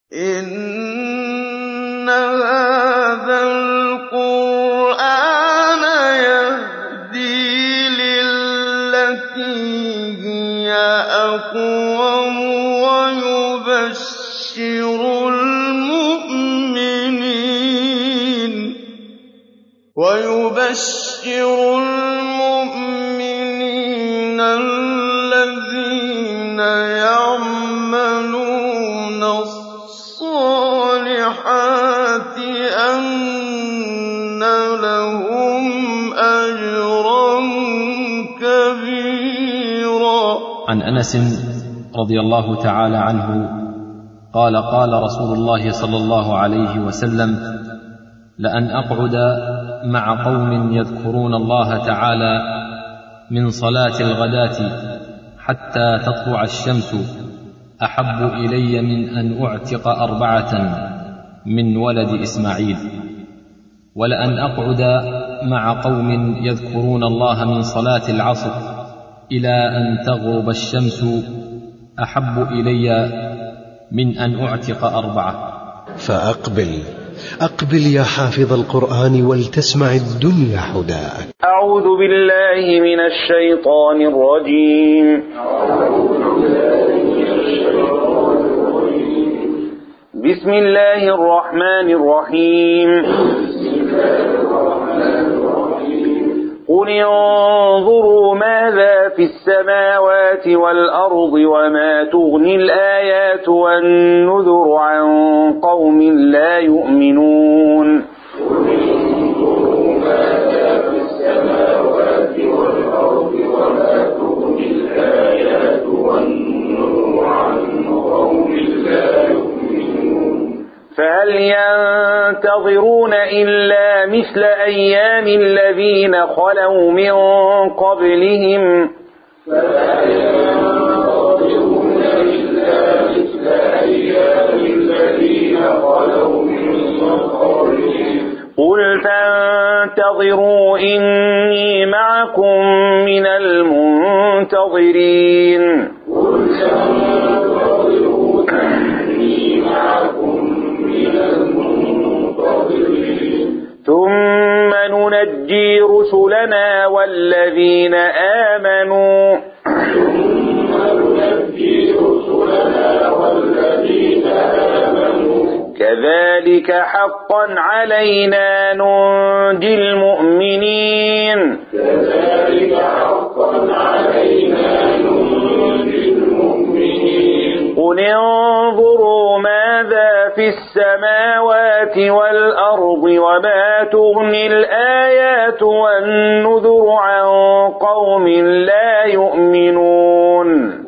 إِنَّ هَٰذَا الْقُرْآنَ يَهْدِي لِلَّتِي هِيَ أَقْوَمُ وَيُبَشِّرُ الْمُؤْمِنِينَ الَّذِينَ يَعْمَلُونَ الصَّالِحَاتِ أَنَّ لَهُمْ أَجْرًا كَبِيرًا عن انس رضي الله تعالى عنه قال قال رسول الله صلى الله عليه وسلم لان اقعد مع قوم يذكرون الله تعالى من صلاه الغداه حتى تطلع الشمس احب الي من ان اعتق اربعه من ولد اسماعيل ولان اقعد مع قوم يذكرون الله من صلاه العصر الى ان تغرب الشمس احب الي من ان اعتق اربعه فأقبل أقبل يا حافظ القرآن ولتسمع الدنيا حداك أعوذ بالله من الشيطان الرجيم بسم الله الرحمن الرحيم قل انظروا ماذا في السماوات والأرض وما تغني الآيات والنذر عن قوم لا يؤمنون فهل ينتظرون إلا مثل أيام الذين خلوا من قبلهم قل فانتظروا إني معكم من المنتظرين ثم ننجي رسلنا والذين آمنوا كذلك حقا علينا ننجي المؤمنين قل انظروا ماذا في السماوات والأرض وما تغني الآيات والنذر عن قوم لا يؤمنون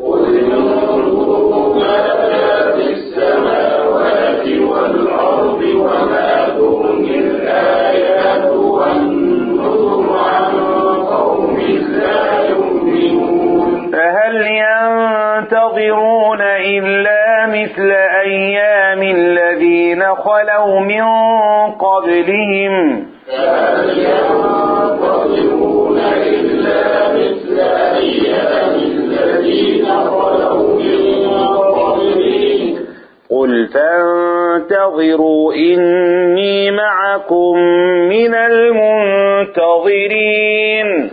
فهل ينتظرون إلا مثل أيام الذين خلوا من قبلهم قل فانتظروا إني معكم من المنتظرين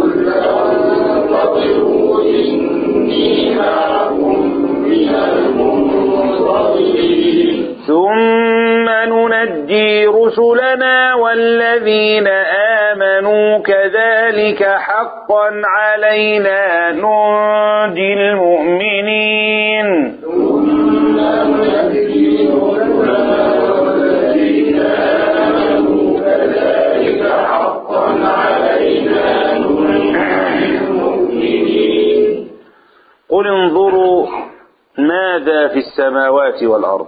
ثم ننجي رسلنا والذين آمنوا كذلك حقا علينا ننجي المؤمنين قل انظروا ماذا في السماوات والأرض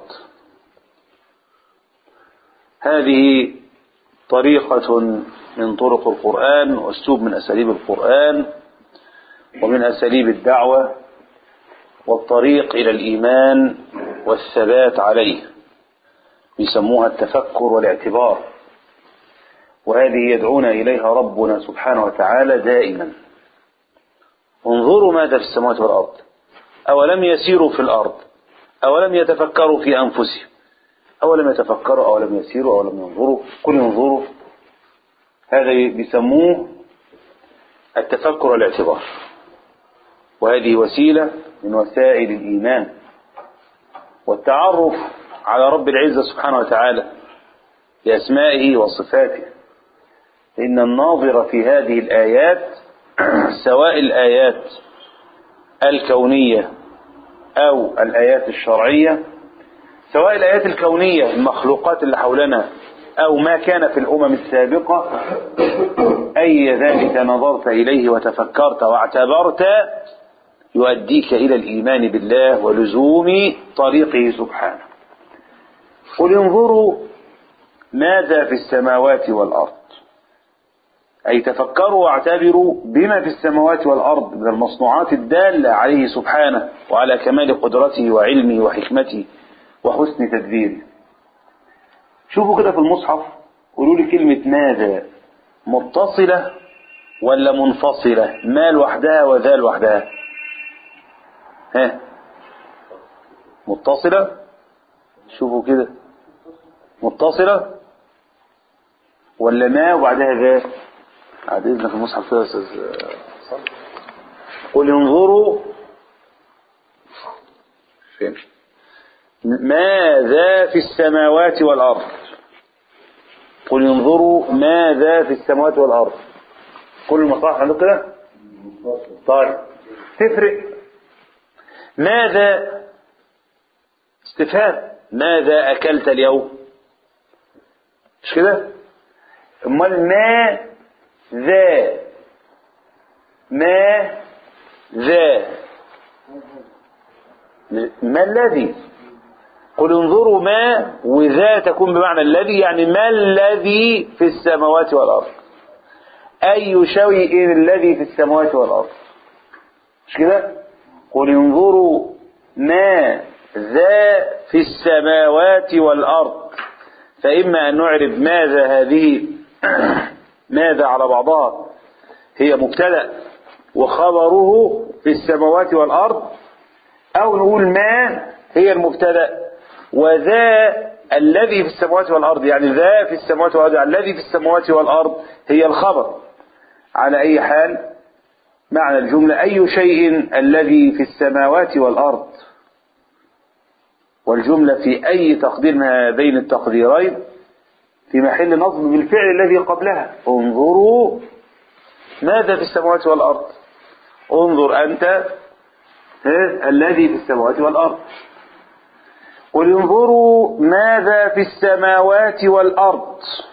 هذه طريقة من طرق القرآن واسلوب من أساليب القرآن ومن أساليب الدعوة والطريق إلى الإيمان والثبات عليه يسموها التفكر والاعتبار وهذه يدعونا إليها ربنا سبحانه وتعالى دائما انظروا ماذا في السماوات والأرض أولم يسيروا في الأرض أولم يتفكروا في أنفسهم أولم يتفكروا أولم يسيروا أولم ينظروا قل ينظروا هذا بيسموه التفكر والاعتبار وهذه وسيلة من وسائل الإيمان والتعرف على رب العزة سبحانه وتعالى بأسمائه وصفاته إن الناظر في هذه الآيات سواء الآيات الكونية أو الآيات الشرعية سواء الآيات الكونية المخلوقات اللي حولنا أو ما كان في الأمم السابقة أي ذلك نظرت إليه وتفكرت واعتبرت يؤديك إلى الإيمان بالله ولزوم طريقه سبحانه قل انظروا ماذا في السماوات والأرض أي تفكروا واعتبروا بما في السماوات والأرض من المصنوعات الدالة عليه سبحانه وعلى كمال قدرته وعلمه وحكمته وحسن تدبيره شوفوا كده في المصحف قولوا لي كلمة ماذا متصلة ولا منفصلة ما لوحدها وذا لوحدها ها متصلة شوفوا كده متصلة ولا ما وبعدها ذا بعد اذنك المصحف كده يا استاذ قل انظروا فين ماذا في السماوات والارض قل انظروا ماذا في السماوات والارض كل المصاحف عندك كده طيب تفرق ماذا استفهام ماذا اكلت اليوم مش كده امال ما ذا ما ذا ما الذي قل انظروا ما وذا تكون بمعنى الذي يعني ما الذي في السماوات والأرض أي شيء الذي في السماوات والأرض مش كده قل انظروا ما ذا في السماوات والأرض فإما أن نعرف ماذا هذه ماذا على بعضها هي مبتدأ وخبره في السماوات والأرض أو نقول ما هي المبتدأ وذا الذي في السماوات والأرض يعني ذا في السماوات والأرض يعني الذي في السماوات والأرض هي الخبر على أي حال معنى الجملة أي شيء الذي في السماوات والأرض والجملة في أي تقدير من هذين التقديرين في محل نصب بالفعل الذي قبلها انظروا ماذا في السماوات والأرض انظر أنت الذي في السماوات والأرض قل انظروا ماذا في السماوات والأرض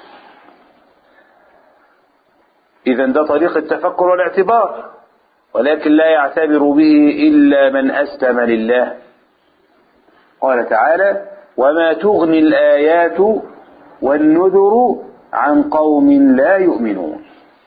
إذا ده طريق التفكر والاعتبار ولكن لا يعتبر به إلا من أسلم لله قال تعالى وما تغني الآيات والنذر عن قوم لا يؤمنون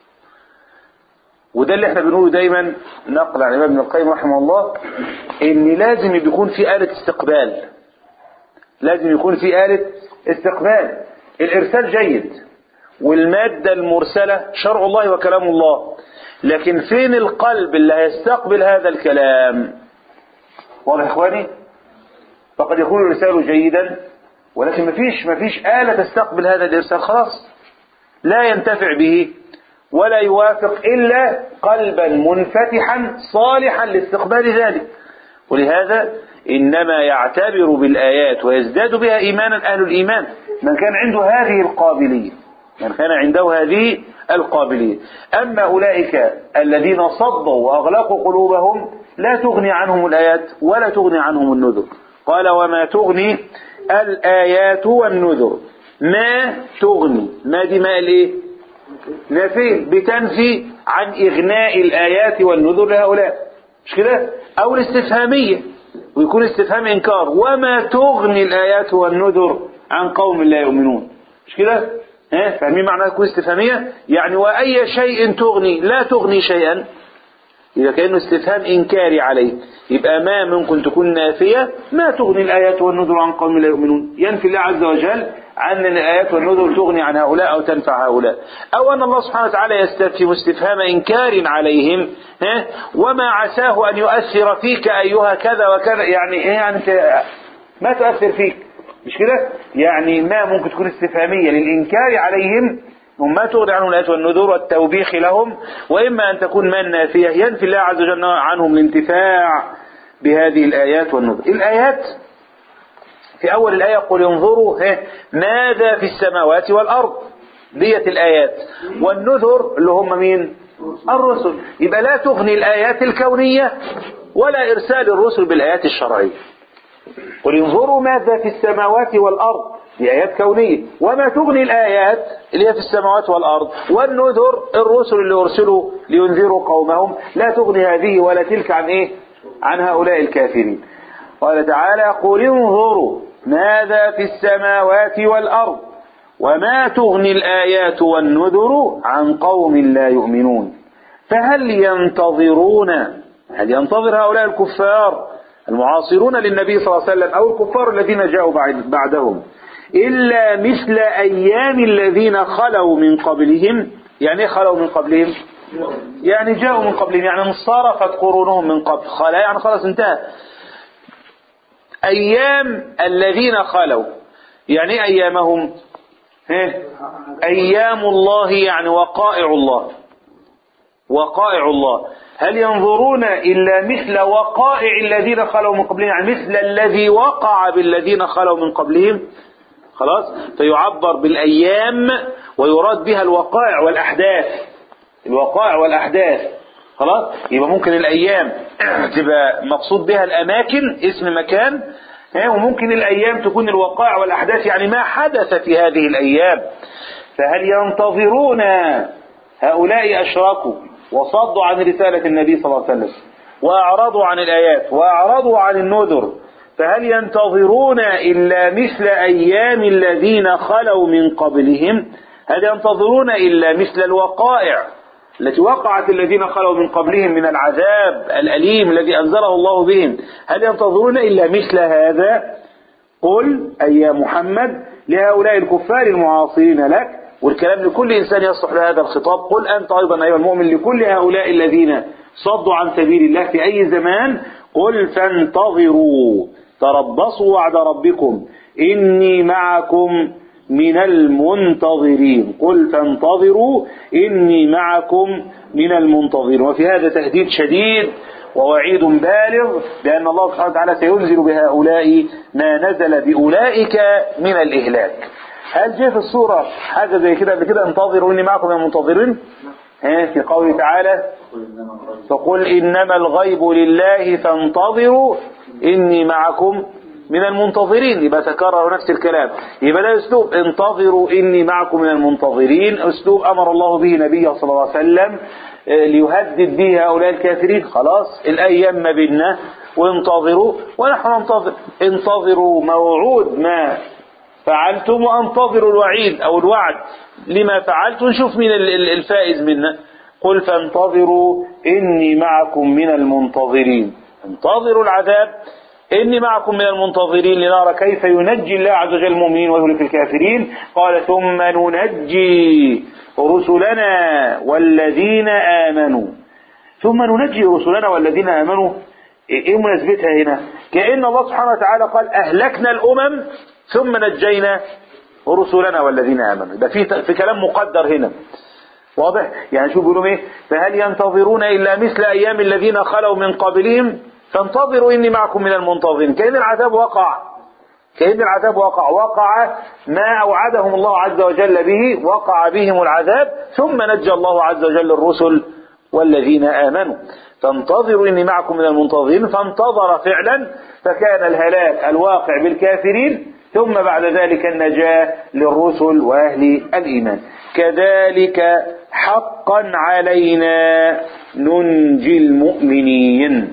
وده اللي احنا بنقوله دايما نقل عن الإمام ابن القيم رحمه الله ان لازم يكون في آلة استقبال لازم يكون في آلة استقبال الإرسال جيد والمادة المرسلة شرع الله وكلام الله لكن فين القلب اللي هيستقبل هذا الكلام واضح يا اخواني فقد يكون الإرسال جيدا ولكن مفيش مفيش آلة تستقبل هذا الإرسال خلاص لا ينتفع به ولا يوافق إلا قلبا منفتحا صالحا لاستقبال ذلك ولهذا إنما يعتبر بالآيات ويزداد بها إيمانا أهل الإيمان من كان عنده هذه القابلية من كان عنده هذه القابلية أما أولئك الذين صدوا وأغلقوا قلوبهم لا تغني عنهم الآيات ولا تغني عنهم النذر قال وما تغني الآيات والنذر ما تغني ما دي ما الايه نافية بتنفي عن إغناء الآيات والنذر لهؤلاء مش كده أو الاستفهامية ويكون استفهام إنكار وما تغني الآيات والنذر عن قوم لا يؤمنون مش كده ها فاهمين معنى تكون استفهامية يعني وأي شيء تغني لا تغني شيئا إذا كأنه استفهام إنكاري عليه يبقى ما ممكن تكون نافية ما تغني الآيات والنذر عن قوم لا يؤمنون ينفي الله عز وجل عن الآيات والنذر تغني عن هؤلاء أو تنفع هؤلاء أو أن الله سبحانه وتعالى يستفهم استفهام إنكار عليهم ها وما عساه أن يؤثر فيك أيها كذا وكذا يعني إيه يعني ما تؤثر فيك مش كده يعني ما ممكن تكون استفهامية للإنكار عليهم هم ما تغني عنهم الآيات والنذور والتوبيخ لهم وإما أن تكون من نافية ينفي الله عز وجل عنهم الانتفاع بهذه الآيات والنذور الآيات في أول الآية قل انظروا ها، ماذا في السماوات والأرض ديت الآيات والنذر اللي هم مين الرسل يبقى لا تغني الآيات الكونية ولا إرسال الرسل بالآيات الشرعية قل انظروا ماذا في السماوات والأرض دي آيات كونية وما تغني الآيات اللي هي في السماوات والأرض والنذر الرسل اللي أرسلوا لينذروا قومهم لا تغني هذه ولا تلك عن إيه عن هؤلاء الكافرين قال تعالى قل انظروا ماذا في السماوات والأرض وما تغني الآيات والنذر عن قوم لا يؤمنون فهل ينتظرون هل ينتظر هؤلاء الكفار المعاصرون للنبي صلى الله عليه وسلم أو الكفار الذين جاءوا بعد بعدهم إلا مثل أيام الذين خلوا من قبلهم يعني إيه خلوا من قبلهم يعني جاءوا من قبلهم يعني انصرفت قرونهم من قبل خلا يعني خلاص انتهى أيام الذين خلوا يعني إيه أيامهم ها؟ أيام الله يعني وقائع الله وقائع الله هل ينظرون إلا مثل وقائع الذين خلوا من قبلهم يعني مثل الذي وقع بالذين خلوا من قبلهم خلاص فيعبر بالأيام ويراد بها الوقائع والأحداث الوقائع والأحداث خلاص يبقى ممكن الأيام تبقى مقصود بها الأماكن اسم مكان ها، وممكن الأيام تكون الوقائع والأحداث يعني ما حدث في هذه الأيام فهل ينتظرون هؤلاء أشركوا وصدوا عن رسالة النبي صلى الله عليه وسلم وأعرضوا عن الآيات وأعرضوا عن النذر فهل ينتظرون إلا مثل أيام الذين خلوا من قبلهم هل ينتظرون إلا مثل الوقائع التي وقعت الذين خلوا من قبلهم من العذاب الأليم الذي أنزله الله بهم هل ينتظرون إلا مثل هذا قل أي يا محمد لهؤلاء الكفار المعاصرين لك والكلام لكل إنسان يصلح لهذا الخطاب قل أنت أيضا أيها المؤمن لكل هؤلاء الذين صدوا عن سبيل الله في أي زمان قل فانتظروا تربصوا وعد ربكم إني معكم من المنتظرين قل فانتظروا إني معكم من المنتظرين وفي هذا تهديد شديد ووعيد بالغ لأن الله سبحانه وتعالى سينزل بهؤلاء ما نزل بأولئك من الإهلاك هل جاء في الصورة حاجة زي كده قبل كده انتظروا إني معكم من المنتظرين ها في قوله تعالى فقل إنما الغيب لله فانتظروا إني معكم من المنتظرين يبقى تكرر نفس الكلام يبقى ده اسلوب انتظروا اني معكم من المنتظرين اسلوب امر الله به نبيه صلى الله عليه وسلم آه، ليهدد به هؤلاء الكافرين خلاص الايام ما بيننا وانتظروا ونحن ننتظر انتظروا موعود ما فعلتم وانتظروا الوعيد او الوعد لما فعلت ونشوف مين ال- ال- الفائز منا قل فانتظروا اني معكم من المنتظرين انتظروا العذاب إني معكم من المنتظرين لنرى كيف ينجي الله عز وجل المؤمنين ويهلك الكافرين قال ثم ننجي رسلنا والذين آمنوا ثم ننجي رسلنا والذين آمنوا إيه مناسبتها هنا كأن الله سبحانه وتعالى قال أهلكنا الأمم ثم نجينا رسلنا والذين آمنوا ده في في كلام مقدر هنا واضح يعني شو بيقولوا ايه فهل ينتظرون إلا مثل أيام الذين خلوا من قبلهم فانتظروا إني معكم من المنتظرين كأن العذاب وقع كأن العذاب وقع وقع ما أوعدهم الله عز وجل به وقع بهم العذاب ثم نجى الله عز وجل الرسل والذين آمنوا فانتظروا إني معكم من المنتظرين فانتظر فعلا فكان الهلاك الواقع بالكافرين ثم بعد ذلك النجاة للرسل وأهل الإيمان كذلك حقا علينا ننجي المؤمنين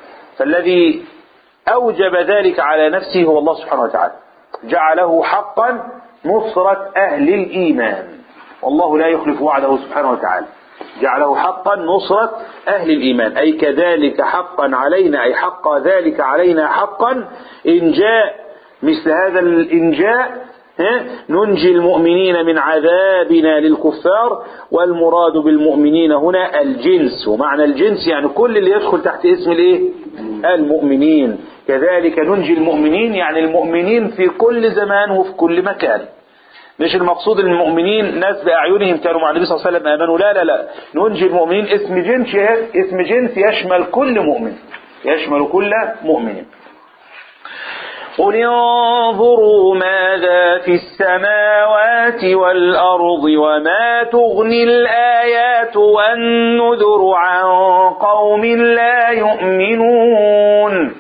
فالذي أوجب ذلك على نفسه هو الله سبحانه وتعالى جعله حقا نصرة أهل الإيمان والله لا يخلف وعده سبحانه وتعالى جعله حقا نصرة أهل الإيمان أي كذلك حقا علينا أي حق ذلك علينا حقا إن جاء مثل هذا الإنجاء ها؟ ننجي المؤمنين من عذابنا للكفار والمراد بالمؤمنين هنا الجنس ومعنى الجنس يعني كل اللي يدخل تحت اسم الايه المؤمنين كذلك ننجي المؤمنين يعني المؤمنين في كل زمان وفي كل مكان مش المقصود ان المؤمنين ناس بأعينهم كانوا مع النبي صلى الله عليه وسلم آمنوا لا لا لا ننجي المؤمنين اسم جنس اسم جنس يشمل كل مؤمن يشمل كل مؤمن قل انظروا ماذا في السماوات والأرض وما تغني الآيات والنذر عن قوم لا يؤمنون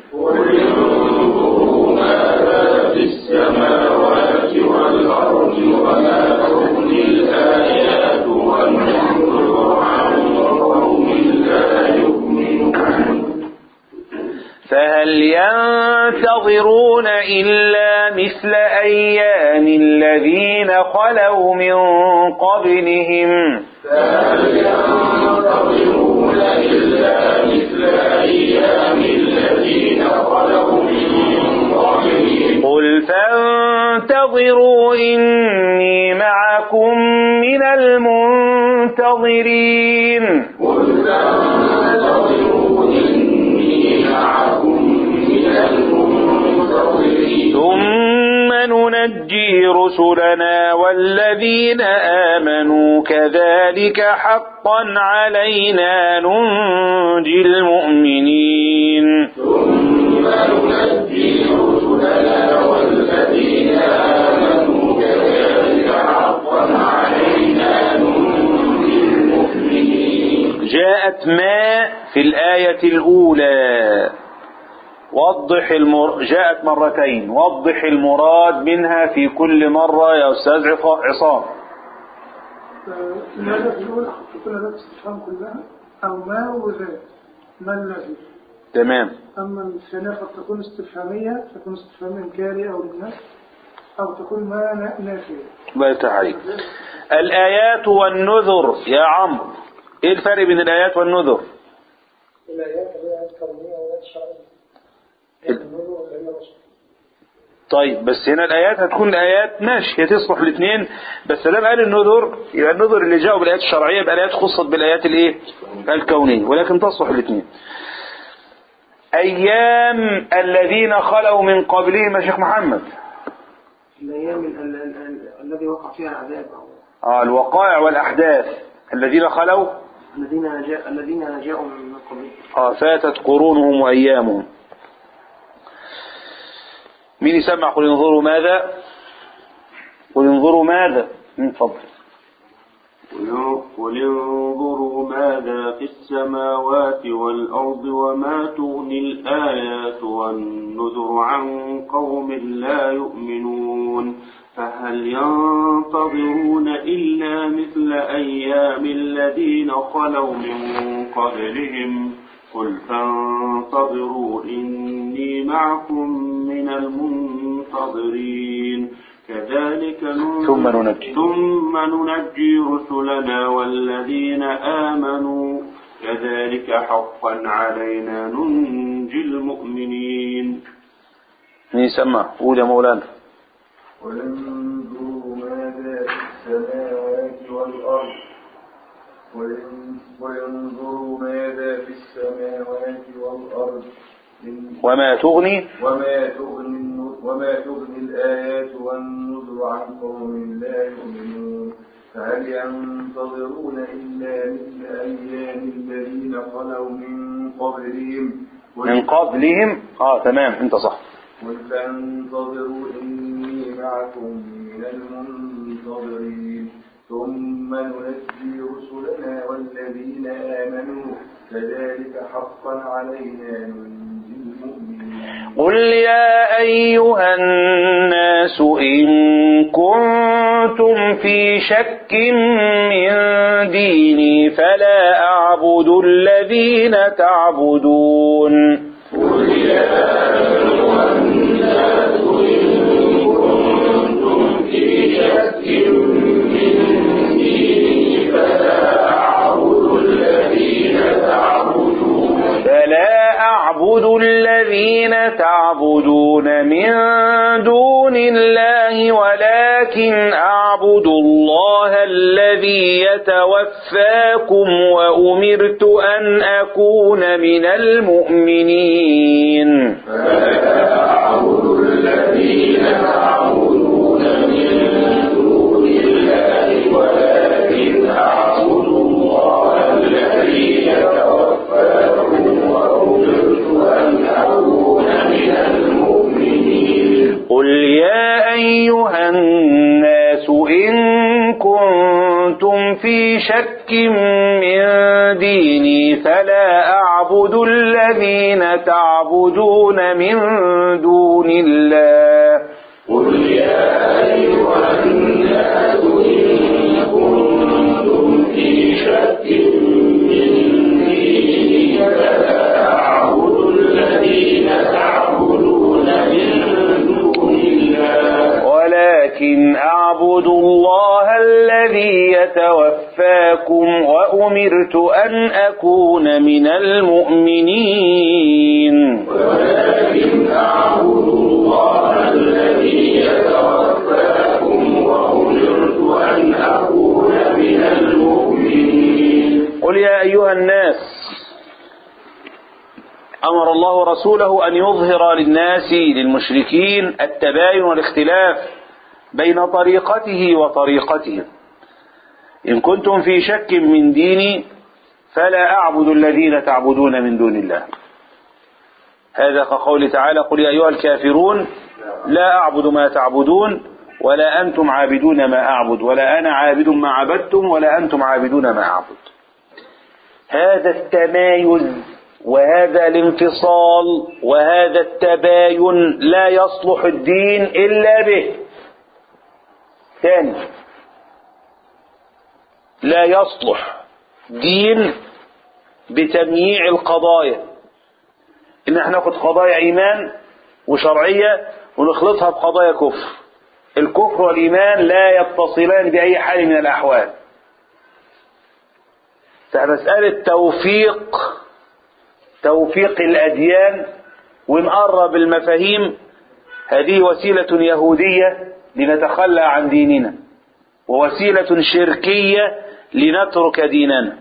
فهل ينتظرون إلا مثل أيام الذين خلوا من قبلهم قل فانتظروا إني معكم من المنتظرين ثم ننجي رسلنا والذين آمنوا كذلك حقا علينا ننجي المؤمنين جاءت ما في الآية الأولى وضح المر... جاءت مرتين وضح المراد منها في كل مرة يا أستاذ عصا- عصام لماذا في الأولى حطيت لنا ذات استفهام كلها أو ما وذات ما الذي تمام أما الثانية قد تكون استفهامية تكون استفهام إنكاري أو للناس أو تكون ما نا- نافية الله يفتح عليك الآيات والنذر يا عمرو إيه الفرق بين الآيات والنذر الآيات اللي هي كونية وآيات شرعية النور اللي هي رسول طيب بس هنا الآيات هتكون الآيات ماشي هي تصلح الاثنين بس لما قال النذر يبقى النذر اللي جاءوا بالآيات الشرعية يبقى الآيات خصت بالآيات الإيه؟ الكونية ولكن تصلح الاثنين أيام الذين خلوا من قبلهم يا شيخ محمد الأيام ال- ال- ال- الذي وقع فيها العذاب أو آه الوقائع والأحداث الذين خلوا الذين جاء الذين جاءوا من قبلهم آه فاتت قرونهم وأيامهم مين يسمع قل انظروا ماذا قل انظروا ماذا من فضل قل انظروا ماذا في السماوات والأرض وما تغني الآيات والنذر عن قوم لا يؤمنون فهل ينتظرون إلا مثل أيام الذين خلوا من قبلهم قل فانتظروا إني معكم من المنتظرين كذلك ننجي ثم ننجي. ثم ننجي رسلنا والذين آمنوا كذلك حقا علينا ننجي المؤمنين مين يسمع قول يا مولانا ولننظروا ماذا في السماوات والأرض ولن- ولينظروا ماذا في السماوات والأرض من- وما تغني وما تغني النذ- وما تغني الآيات والنذر عن قوم لا يؤمنون فهل ينتظرون إلا مثل أيام الذين خلوا من قبلهم من قبلهم اه تمام انت صح قل فانتظروا إني معكم من المنتظرين ثم ننجي رسلنا والذين آمنوا كذلك حقا علينا ننجي المؤمنين قل يا أيها الناس إن كنتم في شك من ديني فلا أعبد الذين تعبدون فلا أعبد الذين تعبدون من دون الله الله ولكن أعبد الله الذي يتوفاكم وأمرت أن أكون من المؤمنين قل يا أيها الناس إن كنتم في شك من ديني فلا أعبد الذين تعبدون من دون الله ولكن أعبد الله الذي يتوفاكم وأمرت أن أكون من المؤمنين قل يا أيها الناس أمر الله رسوله أن يظهر للناس للمشركين التباين والاختلاف بين طريقته وطريقتهم إن كنتم في شك من ديني فلا أعبد الذين تعبدون من دون الله هذا كقوله تعالى قل يا أيها الكافرون لا أعبد ما تعبدون ولا أنتم عابدون ما أعبد ولا أنا عابد ما عبدتم ولا أنتم عابدون ما أعبد هذا التمايز وهذا الانفصال وهذا التباين لا يصلح الدين إلا به ثاني لا يصلح دين بتمييع القضايا ان احنا ناخد قضايا ايمان وشرعية ونخلطها بقضايا كفر الكفر والايمان لا يتصلان باي حال من الاحوال فمسألة توفيق توفيق الاديان ونقرب المفاهيم هذه وسيلة يهودية لنتخلى عن ديننا ووسيلة شركية لنترك ديننا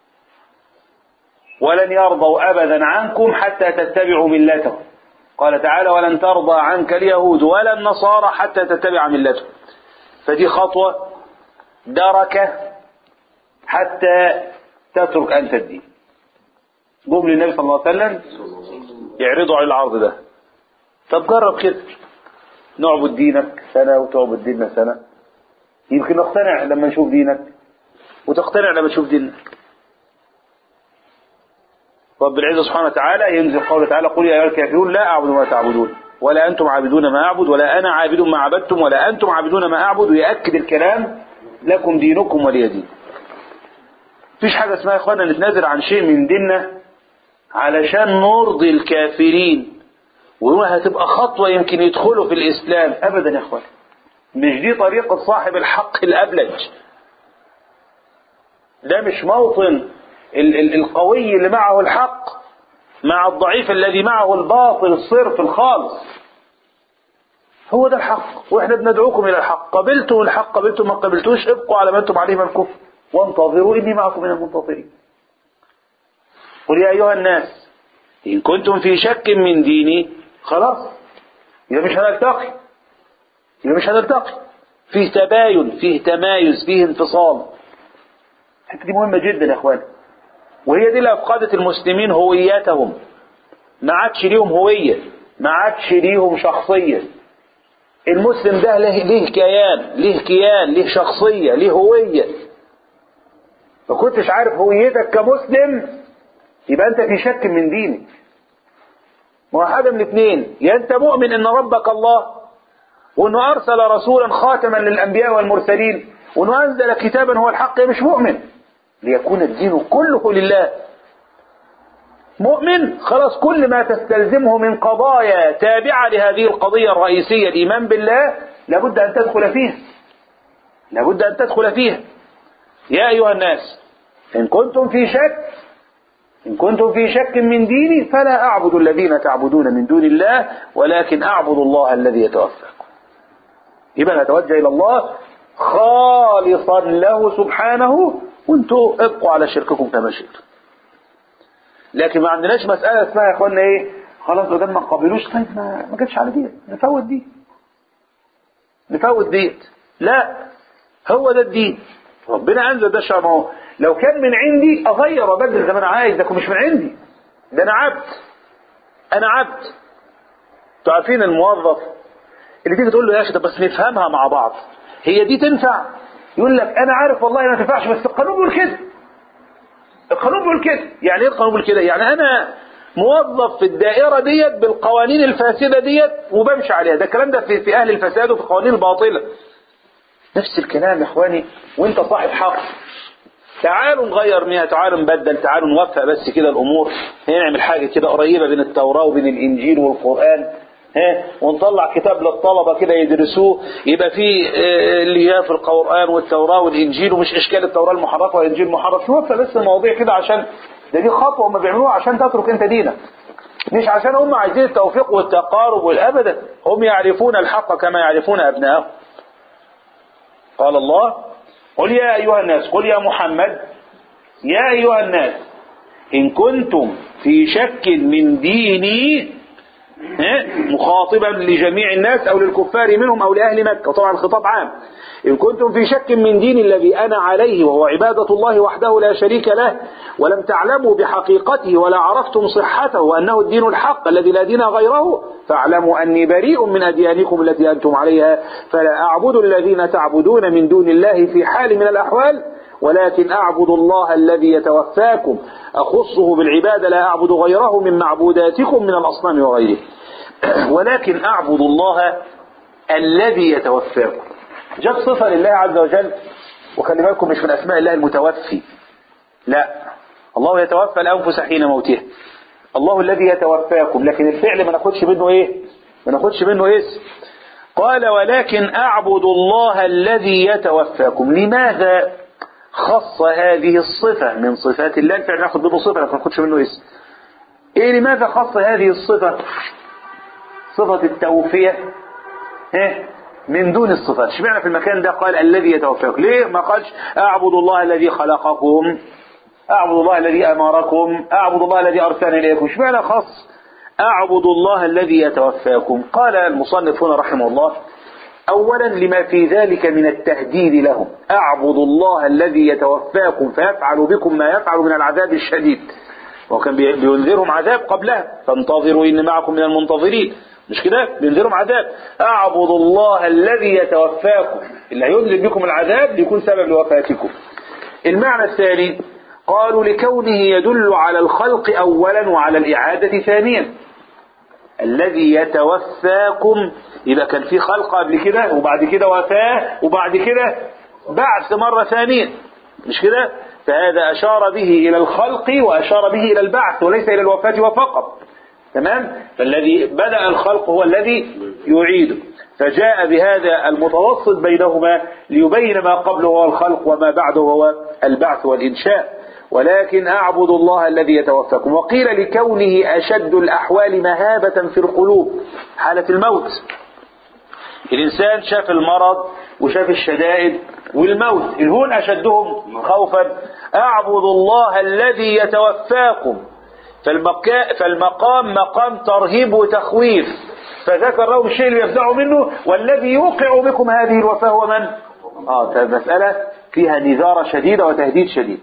ولن يرضوا أبدا عنكم حتى تتبعوا ملتهم قال تعالى ولن ترضى عنك اليهود ولا النصارى حتى تتبع ملتهم فدي خطوة دركة حتى تترك أنت الدين جم للنبي صلى الله عليه وسلم يعرضوا على العرض ده طب جرب كده نعبد دينك سنة وتعبد ديننا سنة يمكن نقتنع لما نشوف دينك وتقتنع لما تشوف دينك رب العزة سبحانه وتعالى ينزل قوله تعالى قل يا أيها الكافرون لا أعبد ما تعبدون ولا أنتم عابدون ما أعبد ولا أنا عابد ما عبدتم ولا أنتم عابدون ما أعبد ويأكد الكلام لكم دينكم ولي دين مفيش حاجة اسمها يا إخوانا نتنازل عن شيء من ديننا علشان نرضي الكافرين ونقول هتبقى خطوة يمكن يدخلوا في الإسلام أبدا يا إخوانا مش دي طريقة صاحب الحق الأبلج ده مش موطن ال ال القوي اللي معه الحق مع الضعيف الذي معه الباطل الصرف الخالص هو ده الحق واحنا بندعوكم الى الحق قبلتم الحق قبلتم ما قبلتوش ابقوا على ما انتم عليه من الكفر وانتظروا اني معكم من المنتظرين قل يا ايها الناس ان كنتم في شك من ديني خلاص يبقى مش هنلتقي يبقى مش هنلتقي فيه تباين فيه تمايز فيه انفصال الحته دي مهمه جدا يا اخوان وهي دي اللي افقدت المسلمين هويتهم ما عادش ليهم هويه ما عادش ليهم شخصيه المسلم ده له ليه كيان ليه كيان ليه شخصيه ليه هويه ما كنتش عارف هويتك كمسلم يبقى انت في شك من دينك ما هو حاجه من اثنين يا انت مؤمن ان ربك الله وانه ارسل رسولا خاتما للانبياء والمرسلين وانه انزل كتابا هو الحق يا مش مؤمن ليكون الدين كله لله مؤمن خلاص كل ما تستلزمه من قضايا تابعة لهذه القضية الرئيسية الإيمان بالله لابد أن تدخل فيها لابد أن تدخل فيها يا أيها الناس إن كنتم في شك إن كنتم في شك من ديني فلا أعبد الذين تعبدون من دون الله ولكن أعبد الله الذي يتوفاكم يبقى نتوجه إلى الله خالصا له سبحانه وانتوا ابقوا على شرككم كما شئتم لكن ما عندناش مسألة اسمها يا اخوانا ايه خلاص ما دام ما قبلوش طيب ما ما جاتش على ديت نفوت دي نفوت ديت لا هو ده الدين ربنا انزل ده الشرع ما هو لو كان من عندي اغير وابدل زي ما انا عايز ده مش من عندي ده انا عبد انا عبد انتوا عارفين الموظف اللي تيجي تقول له يا اخي طب بس نفهمها مع بعض هي دي تنفع يقول لك انا عارف والله ما تنفعش بس القانون بيقول كده القانون بيقول كده يعني ايه القانون بيقول كده يعني انا موظف في الدائره ديت بالقوانين الفاسده ديت وبمشي عليها ده الكلام ده في, في اهل الفساد وفي القوانين الباطله نفس الكلام يا اخواني وانت صاحب حق تعالوا نغير منها تعالوا نبدل تعالوا نوفق بس كده الامور نعمل حاجه كده قريبه بين التوراه وبين الانجيل والقران ها ونطلع كتاب للطلبة كده يدرسوه يبقى فيه آه، اللي هي في القرآن والتوراة والإنجيل ومش إشكال التوراة المحرفة والإنجيل المحرف نوفى بس المواضيع كده عشان ده دي خطوة هم بيعملوها عشان تترك أنت دينك مش عشان هم عايزين التوفيق والتقارب والأبدا هم يعرفون الحق كما يعرفون أبنائهم قال الله قل يا أيها الناس قل يا محمد يا أيها الناس إن كنتم في شك من ديني ها؟ مخاطبا لجميع الناس أو للكفار منهم أو لأهل مكة طبعا الخطاب عام إن كنتم في شك من دين الذي أنا عليه وهو عبادة الله وحده لا شريك له ولم تعلموا بحقيقته ولا عرفتم صحته وأنه الدين الحق الذي لا دين غيره فاعلموا أني بريء من أديانكم التي أنتم عليها فلا أعبد الذين تعبدون من دون الله في حال من الأحوال ولكن أعبد الله الذي يتوفاكم أخصه بالعبادة لا أعبد غيره من معبوداتكم من الأصنام وغيره ولكن أعبد الله الذي يتوفاكم جت صفة لله عز وجل وخلي بالكم مش من أسماء الله المتوفي لا الله يتوفى الأنفس حين موتها الله الذي يتوفاكم لكن الفعل ما ناخدش منه ايه ما ناخدش منه اسم قال ولكن أعبد الله الذي يتوفاكم لماذا خص هذه الصفة من صفات الله الفعل ناخد منه صفة لكن ما ناخدش منه اسم ايه لماذا خص هذه الصفة صفة التوفية ها من دون الصفات اشمعنى في المكان ده قال الذي يتوفاكم ليه ما قالش اعبد الله الذي خلقكم اعبد الله الذي امركم اعبد الله الذي ارسلني اليكم اشمعنى خص اعبد الله الذي يتوفاكم قال المصنف هنا رحمه الله اولا لما في ذلك من التهديد لهم اعبد الله الذي يتوفاكم فيفعل بكم ما يفعل من العذاب الشديد وكان بي- بينذرهم عذاب قبلها فانتظروا إن معكم من المنتظرين مش كده بينذرهم عذاب اعبد الله الذي يتوفاكم اللي هينزل بكم العذاب ليكون سبب لوفاتكم المعنى الثاني قالوا لكونه يدل على الخلق اولا وعلى الاعاده ثانيا الذي يتوفاكم يبقى كان في خلق قبل كده وبعد كده وفاه وبعد كده بعث مره ثانيه مش كده فهذا اشار به الى الخلق واشار به الى البعث وليس الى الوفاه وفقط تمام فالذي بدأ الخلق هو الذي يعيده فجاء بهذا المتوسط بينهما ليبين ما قبله هو الخلق وما بعده هو البعث والإنشاء ولكن أعبد الله الذي يتوفاكم وقيل لكونه أشد الأحوال مهابة في القلوب حالة الموت الإنسان شاف المرض وشاف الشدائد والموت الهون أشدهم خوفا أعبد الله الذي يتوفاكم فالمكا فالمقام مقام ترهيب وتخويف فذكر لهم الشيء اللي يفزعوا منه والذي يوقع بكم هذه الوفاة هو من؟ اه ده مسألة فيها نذارة شديدة وتهديد شديد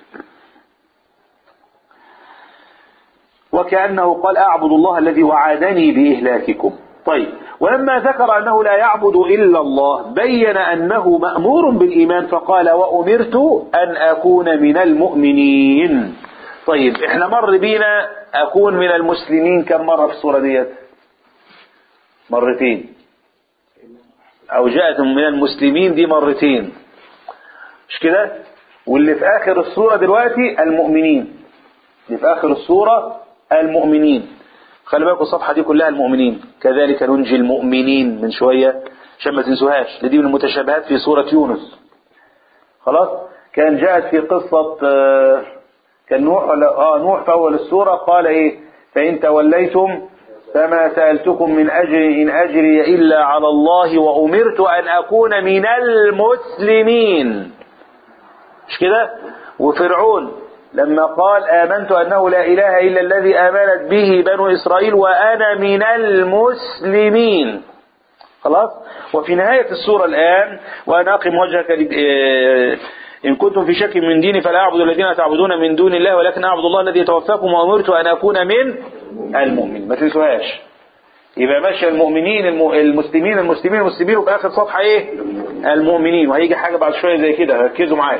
وكأنه قال أعبد الله الذي وعدني بإهلاككم طيب ولما ذكر أنه لا يعبد إلا الله بين أنه مأمور بالإيمان فقال وأمرت أن أكون من المؤمنين طيب احنا مر بينا أكون من المسلمين كم مرة في الصورة ديت مرتين أو جاءت من المسلمين دي مرتين مش كده واللي في آخر الصورة دلوقتي المؤمنين اللي في آخر الصورة المؤمنين خلي بالكم الصفحة دي كلها المؤمنين كذلك ننجي المؤمنين من شوية عشان ما تنسوهاش دي من المتشابهات في سورة يونس خلاص كان جاءت في قصة كان نوح ولا اه نوح في أول السورة قال إيه فإن توليتم فما سألتكم من أجر إن أجري إلا على الله وأمرت أن أكون من المسلمين مش كده وفرعون لما قال آمنت أنه لا إله إلا الذي آمنت به بنو إسرائيل وأنا من المسلمين خلاص وفي نهاية السورة الآن وأن أقم وجهك لد... آه، إن كنتم في شك من ديني فلا أعبد الذين تعبدون من دون الله ولكن أعبد الله الذي يتوفاكم وأمرت أن أكون من المؤمن ما تنسوهاش يبقى ماشي المؤمنين الم... المسلمين المسلمين المسلمين وفي آخر صفحة إيه المؤمنين وهيجي حاجة بعد شوية زي كده ركزوا معايا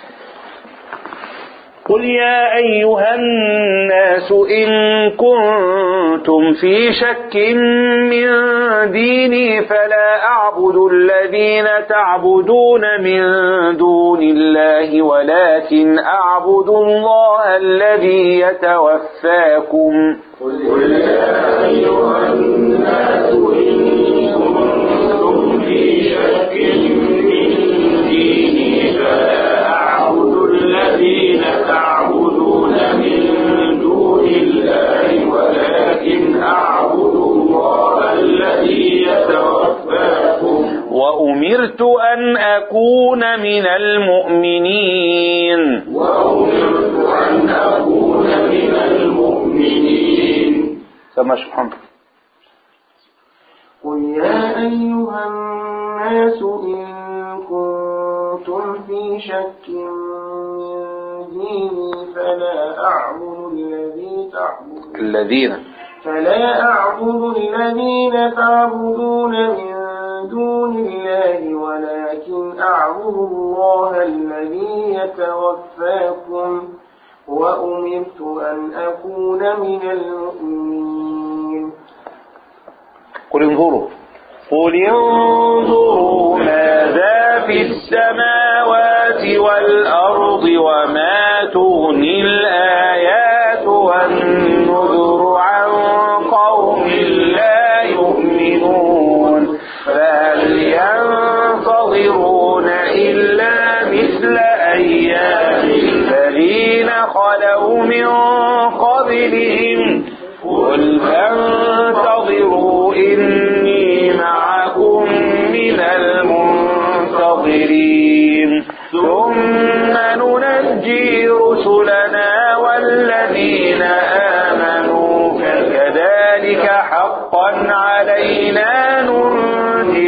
قل يا أيها الناس إن كنتم في شك من ديني فلا أعبد الذين تعبدون من دون الله ولكن أعبد الله الذي يتوفاكم قل يا أيها الناس إن كنتم في شك من ديني فلا أعبد الذين تعبدون من دون الله ولكن أعبد الله الذي يتوفاكم وأمرت أن أكون من المؤمنين وأمرت أن أكون من المؤمنين سمع شيخ محمد قل يا أيها الناس إن كنتم في شك من ديني فلا أعبد الذي تعبدون الذين فلا أعبد الذين تعبدون من دون الله ولكن أعبد الله الذي يتوفاكم وأمرت أن أكون من المؤمنين قل انظروا قل انظروا ماذا في السماوات والأرض وما تغني الآيات والنذر عن قوم لا يؤمنون فهل ينتظرون إلا مثل أيام الذين خلوا من قبلهم قل فانتظروا إني معكم من المنتظرين ثم ننجي رسلنا والذين آمنوا كذلك حقا علينا ننجي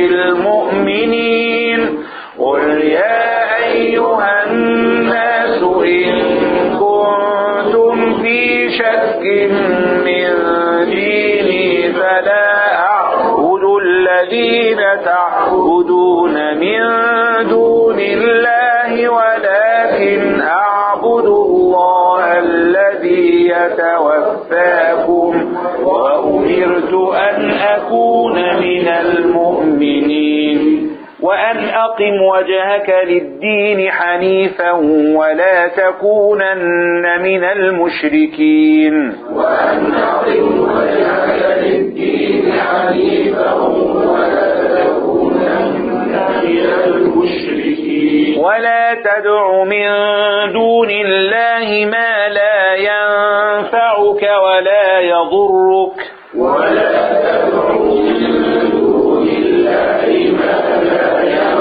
المؤمنين قل يا أيها الناس إن كنتم في شك من ديني فلا أعبد الذين تعبدون من دون الله ولكن أعبد الله الذي يتوفاكم وأمرت أن أكون من المؤمنين وأن أقم وجهك للدين حنيفا ولا تكونن من المشركين وأن أقم وجهك للدين حنيفا ولا تكونن من المشركين ولا تدع من دون الله ما لا ينفعك ولا يضرك ولا تدع من دون الله ما لا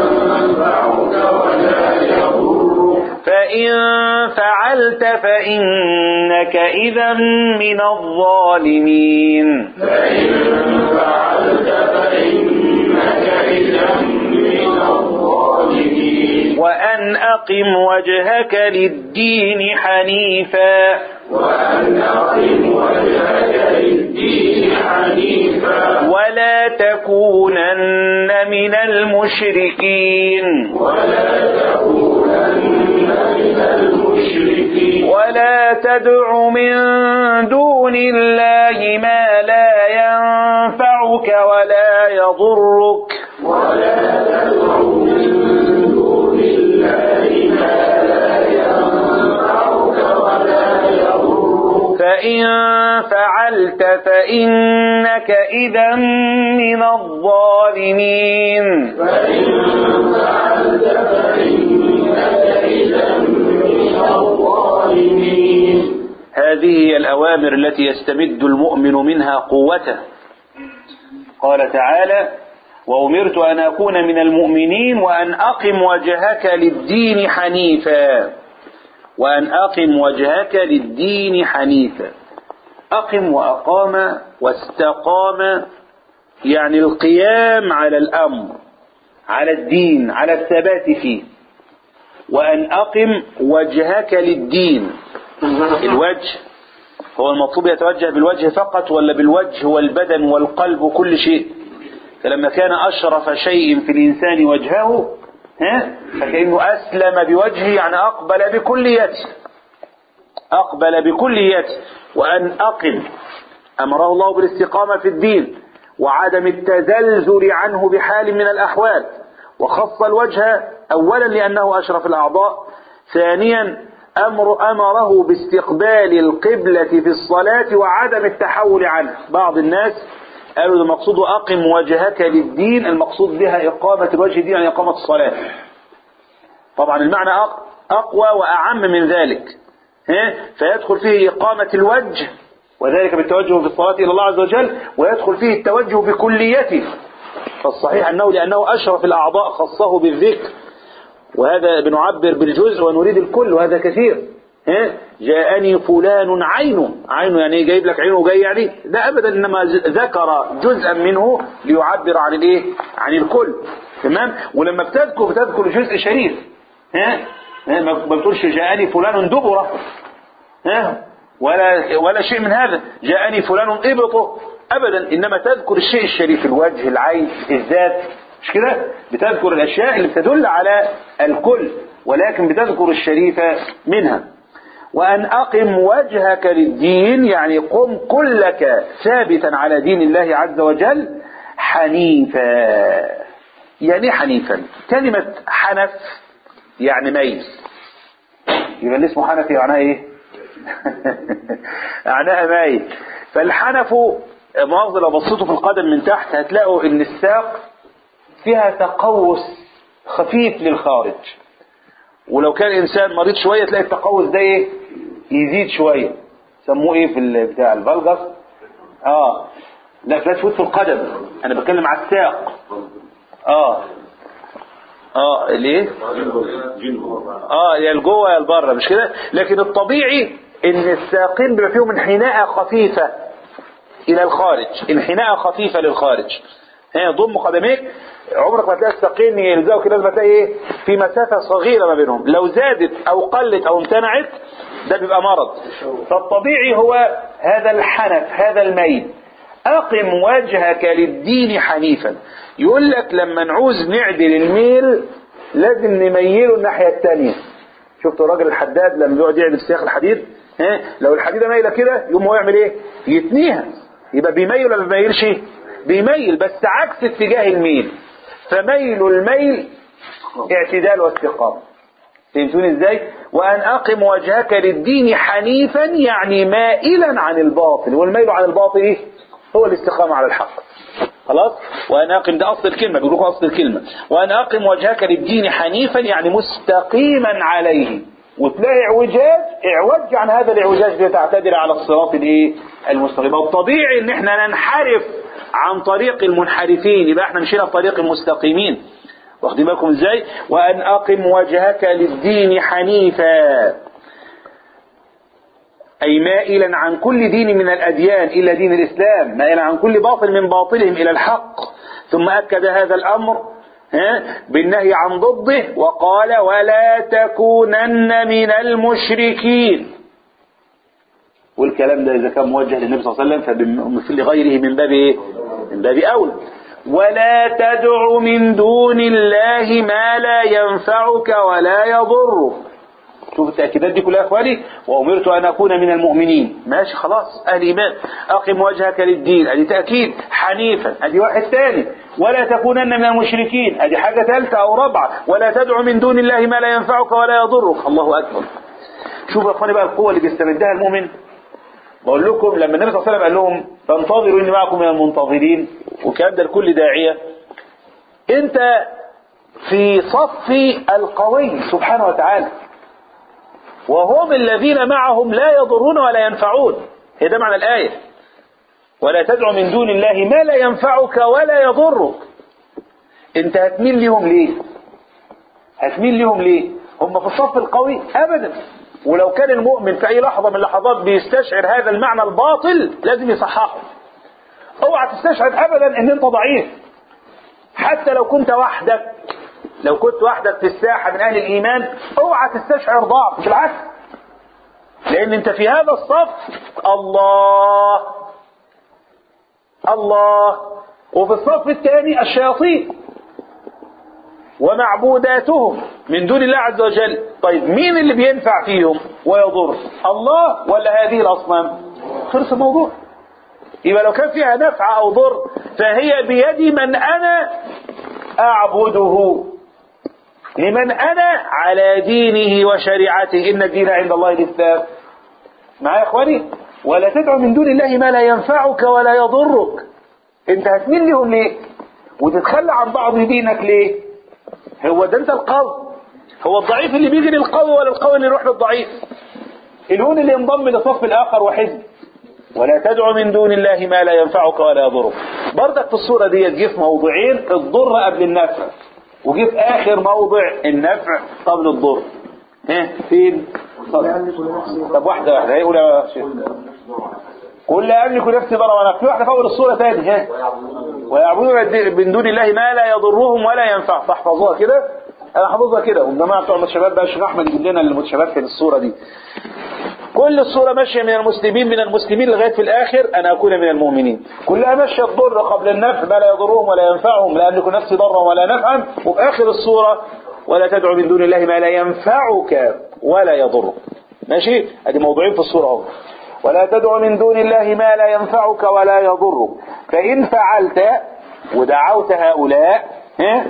ينفعك ولا يضرك فإن فعلت فإنك إذا من الظالمين فإن فعلت فإنك إذا من الظالمين وأن أقم وجهك للدين حنيفا وأن أقم وجهك للدين حنيفا ولا تكونن من المشركين ولا تكونن من المشركين ولا تدع من دون الله ما لا ينفعك ولا يضرك ولا تدع من دون الله ما لا ينفعك ولا يضرك فإن فعلت فإنك إذا من الظالمين فإن فعلت فإنك إذا من الظالمين هذه هي الأوامر التي يستمد المؤمن منها قوته قال تعالى وأمرت أن أكون من المؤمنين وأن أقم وجهك للدين حنيفا وأن أقم وجهك للدين حنيفا أقم وأقام واستقام يعني القيام على الأمر على الدين على الثبات فيه وأن أقم وجهك للدين الوجه هو المطلوب يتوجه بالوجه فقط ولا بالوجه والبدن والقلب وكل شيء فلما كان أشرف شيء في الإنسان وجهه ها فكأنه أسلم بوجهه يعني أقبل بكليته أقبل بكليته وأن أقم أمره الله بالاستقامة في الدين وعدم التزلزل عنه بحال من الأحوال وخص الوجه أولا لأنه أشرف الأعضاء ثانيا أمر أمره باستقبال القبلة في الصلاة وعدم التحول عنها بعض الناس قالوا المقصود أقم وجهك للدين المقصود بها إقامة الوجه دين يعني إقامة الصلاة طبعا المعنى أقوى وأعم من ذلك ها؟ فيدخل فيه إقامة الوجه وذلك بالتوجه في الصلاة إلى الله عز وجل ويدخل فيه التوجه بكليته فالصحيح أنه لأنه أشرف الأعضاء خصه بالذكر وهذا بنعبر بالجزء ونريد الكل وهذا كثير ها؟ جاءني فلان عينه عينه يعني جايب لك عينه جاي يعني لا أبدا إنما ذكر جزءا منه ليعبر عن الإيه عن الكل تمام ولما بتذكر بتذكر جزء شريف ها ها؟ ما بتقولش جاءني فلان دبره ها ولا ولا شيء من هذا جاءني فلان ابطه ابدا انما تذكر الشيء الشريف الوجه العين الذات مش كده بتذكر الاشياء اللي بتدل على الكل ولكن بتذكر الشريف منها وان اقم وجهك للدين يعني قم كلك ثابتا على دين الله عز وجل حنيفا يعني حنيفا كلمة حنف يعني ميل يبقى اللي اسمه حنفي معناها ايه معناها مايل فالحنف مؤاخذة لو بصيتوا في القدم من تحت هتلاقوا ان الساق فيها تقوس خفيف للخارج ولو كان انسان مريض شوية تلاقي التقوس ده ايه يزيد شوية سموه ايه في بتاع الفالجس اه لا فلاش فوت في القدم انا بتكلم على الساق اه اه ليه اه يا لجوه يا لبره مش كده لكن الطبيعي ان الساقين بيبقى فيهم انحناء خفيفه الى الخارج انحناء خفيفه للخارج ها ضم قدميك عمرك ما تلاقي الساقين يلزقوا كده لازم تلاقي ايه في مسافه صغيره ما بينهم لو زادت او قلت او امتنعت ده بيبقى مرض فالطبيعي هو هذا الحنف هذا الميل أقم وجهك للدين حنيفا يقول لك لما نعوز نعدل الميل لازم نميله الناحية الثانية شفتوا الراجل الحداد لما بيقعد يعدل سياق الحديد ها لو الحديدة مايلة كده يقوم هو يعمل ايه يتنيها يبقى بيميل ولا بيميلش بيميل بس عكس اتجاه الميل فميل الميل اعتدال واستقامة فهمتوني ازاي وان اقم وجهك للدين حنيفا يعني مائلا عن الباطل والميل عن الباطل ايه هو الاستقامة على الحق خلاص وأن أقم ده أصل الكلمة بيقول لكم أصل الكلمة وأن أقم وجهك للدين حنيفا يعني مستقيما عليه وتلاقي اعوجاج اعوج عن هذا الاعوجاج بتعتدل على الصراط الايه المستقيم الطبيعي ان احنا ننحرف عن طريق المنحرفين يبقى احنا مشينا في طريق المستقيمين واخدين بالكم ازاي وان اقم وجهك للدين حنيفا أي مائلا عن كل دين من الأديان إلى دين الإسلام مائلا عن كل باطل من باطلهم إلى الحق ثم أكد هذا الأمر بالنهي عن ضده وقال ولا تكونن من المشركين والكلام ده إذا كان موجه للنبي صلى الله عليه وسلم فمثل غيره من باب إيه؟ من باب أولى ولا تدع من دون الله ما لا ينفعك ولا يضرك شوف التأكيدات دي كلها يا اخواني وأمرت أن أكون من المؤمنين ماشي خلاص أهل إيمان أقم وجهك للدين أدي تأكيد حنيفا أدي واحد ثاني ولا تكونن من المشركين أدي حاجة ثالثة أو رابعة ولا تدع من دون الله ما لا ينفعك ولا يضرك الله أكبر شوف يا اخواني بقى القوة اللي بيستمدها المؤمن بقول لكم لما النبي صلى الله عليه وسلم قال لهم فانتظروا إني معكم من المنتظرين وكان ده لكل داعية أنت في صف القوي سبحانه وتعالى وهم الذين معهم لا يضرون ولا ينفعون هي ده معنى الآية ولا تدع من دون الله ما لا ينفعك ولا يضرك انت هتميل لهم ليه هتميل لهم ليه هم في الصف القوي ابدا ولو كان المؤمن في اي لحظه من اللحظات بيستشعر هذا المعنى الباطل لازم يصححه اوعى تستشعر ابدا ان انت ضعيف حتى لو كنت وحدك لو كنت وحدك في الساحه من اهل الايمان اوعى تستشعر ضعف بالعكس لان انت في هذا الصف الله الله وفي الصف الثاني الشياطين ومعبوداتهم من دون الله عز وجل طيب مين اللي بينفع فيهم ويضر الله ولا هذه الأصنام خلص الموضوع يبقى لو كان فيها نفع أو ضر فهي بيد من أنا أعبده لمن أنا على دينه وشريعته إن الدين عند الله الإسلام معايا يا إخواني ولا تدعو من دون الله ما لا ينفعك ولا يضرك انت هتميل لهم ليه وتتخلى عن بعض دينك ليه هو ده انت القوي هو الضعيف اللي بيجي للقوي ولا القوي اللي يروح للضعيف الهون اللي ينضم لصف الاخر وحزب ولا تدعو من دون الله ما لا ينفعك ولا يضرك برضك في الصورة دي جه في موضعين الضر قبل النفع وجه في اخر موضع النفع قبل الضر ها فين طب واحدة واحدة هيقول يا شيخ قل لا املك نفسي ضرا ولا في واحده في اول الصوره تاني ها ويعبدون من دون الله ما لا يضرهم ولا ينفع فاحفظوها كده انا حافظها كده والجماعه بتوع الشباب بقى الشيخ احمد يجيب لنا المتشابهات في الصوره دي كل الصوره ماشيه من المسلمين من المسلمين لغايه في الاخر انا اكون من المؤمنين كلها ماشيه الضر قبل النفع ما لا يضرهم ولا ينفعهم لا املك نفسي ضرا ولا نفعا وفي اخر الصوره ولا تدعو من دون الله ما لا ينفعك ولا يضرك ماشي ادي موضوعين في الصوره اهو ولا تدع من دون الله ما لا ينفعك ولا يضرك فإن فعلت ودعوت هؤلاء ها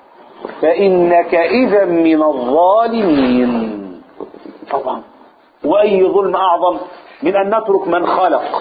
فإنك إذا من الظالمين طبعا وأي ظلم أعظم من أن نترك من خلق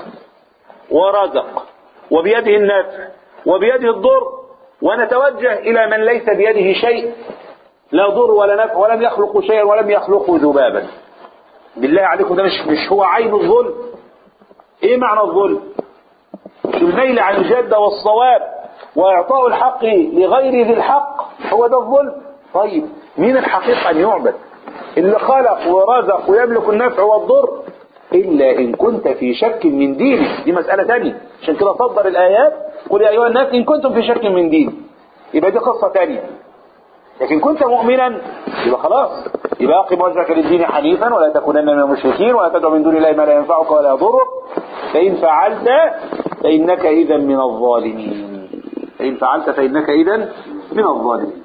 ورزق وبيده النفع وبيده الضر ونتوجه إلى من ليس بيده شيء لا ضر ولا نفع ولم يخلق شيئا ولم يخلقه ذبابا بالله عليكم ده مش مش هو عين الظلم ايه معنى الظلم مش الميل عن الجادة والصواب واعطاء الحق لغير ذي الحق هو ده الظلم طيب مين الحقيقة ان يعبد اللي خلق ورزق ويملك النفع والضر الا ان كنت في شك من دينه دي مسألة تانية عشان كده صدر الايات قل يا ايها الناس ان كنتم في شك من ديني يبقى دي قصة تانية لكن كنت مؤمنا يبقى خلاص يبقى اقم وجهك للدين حنيفا ولا تكونن من المشركين ولا تدعو من دون الله ما لا ينفعك ولا يضرك فإن فعلت فإنك إذا من الظالمين فإن فعلت فإنك إذا من الظالمين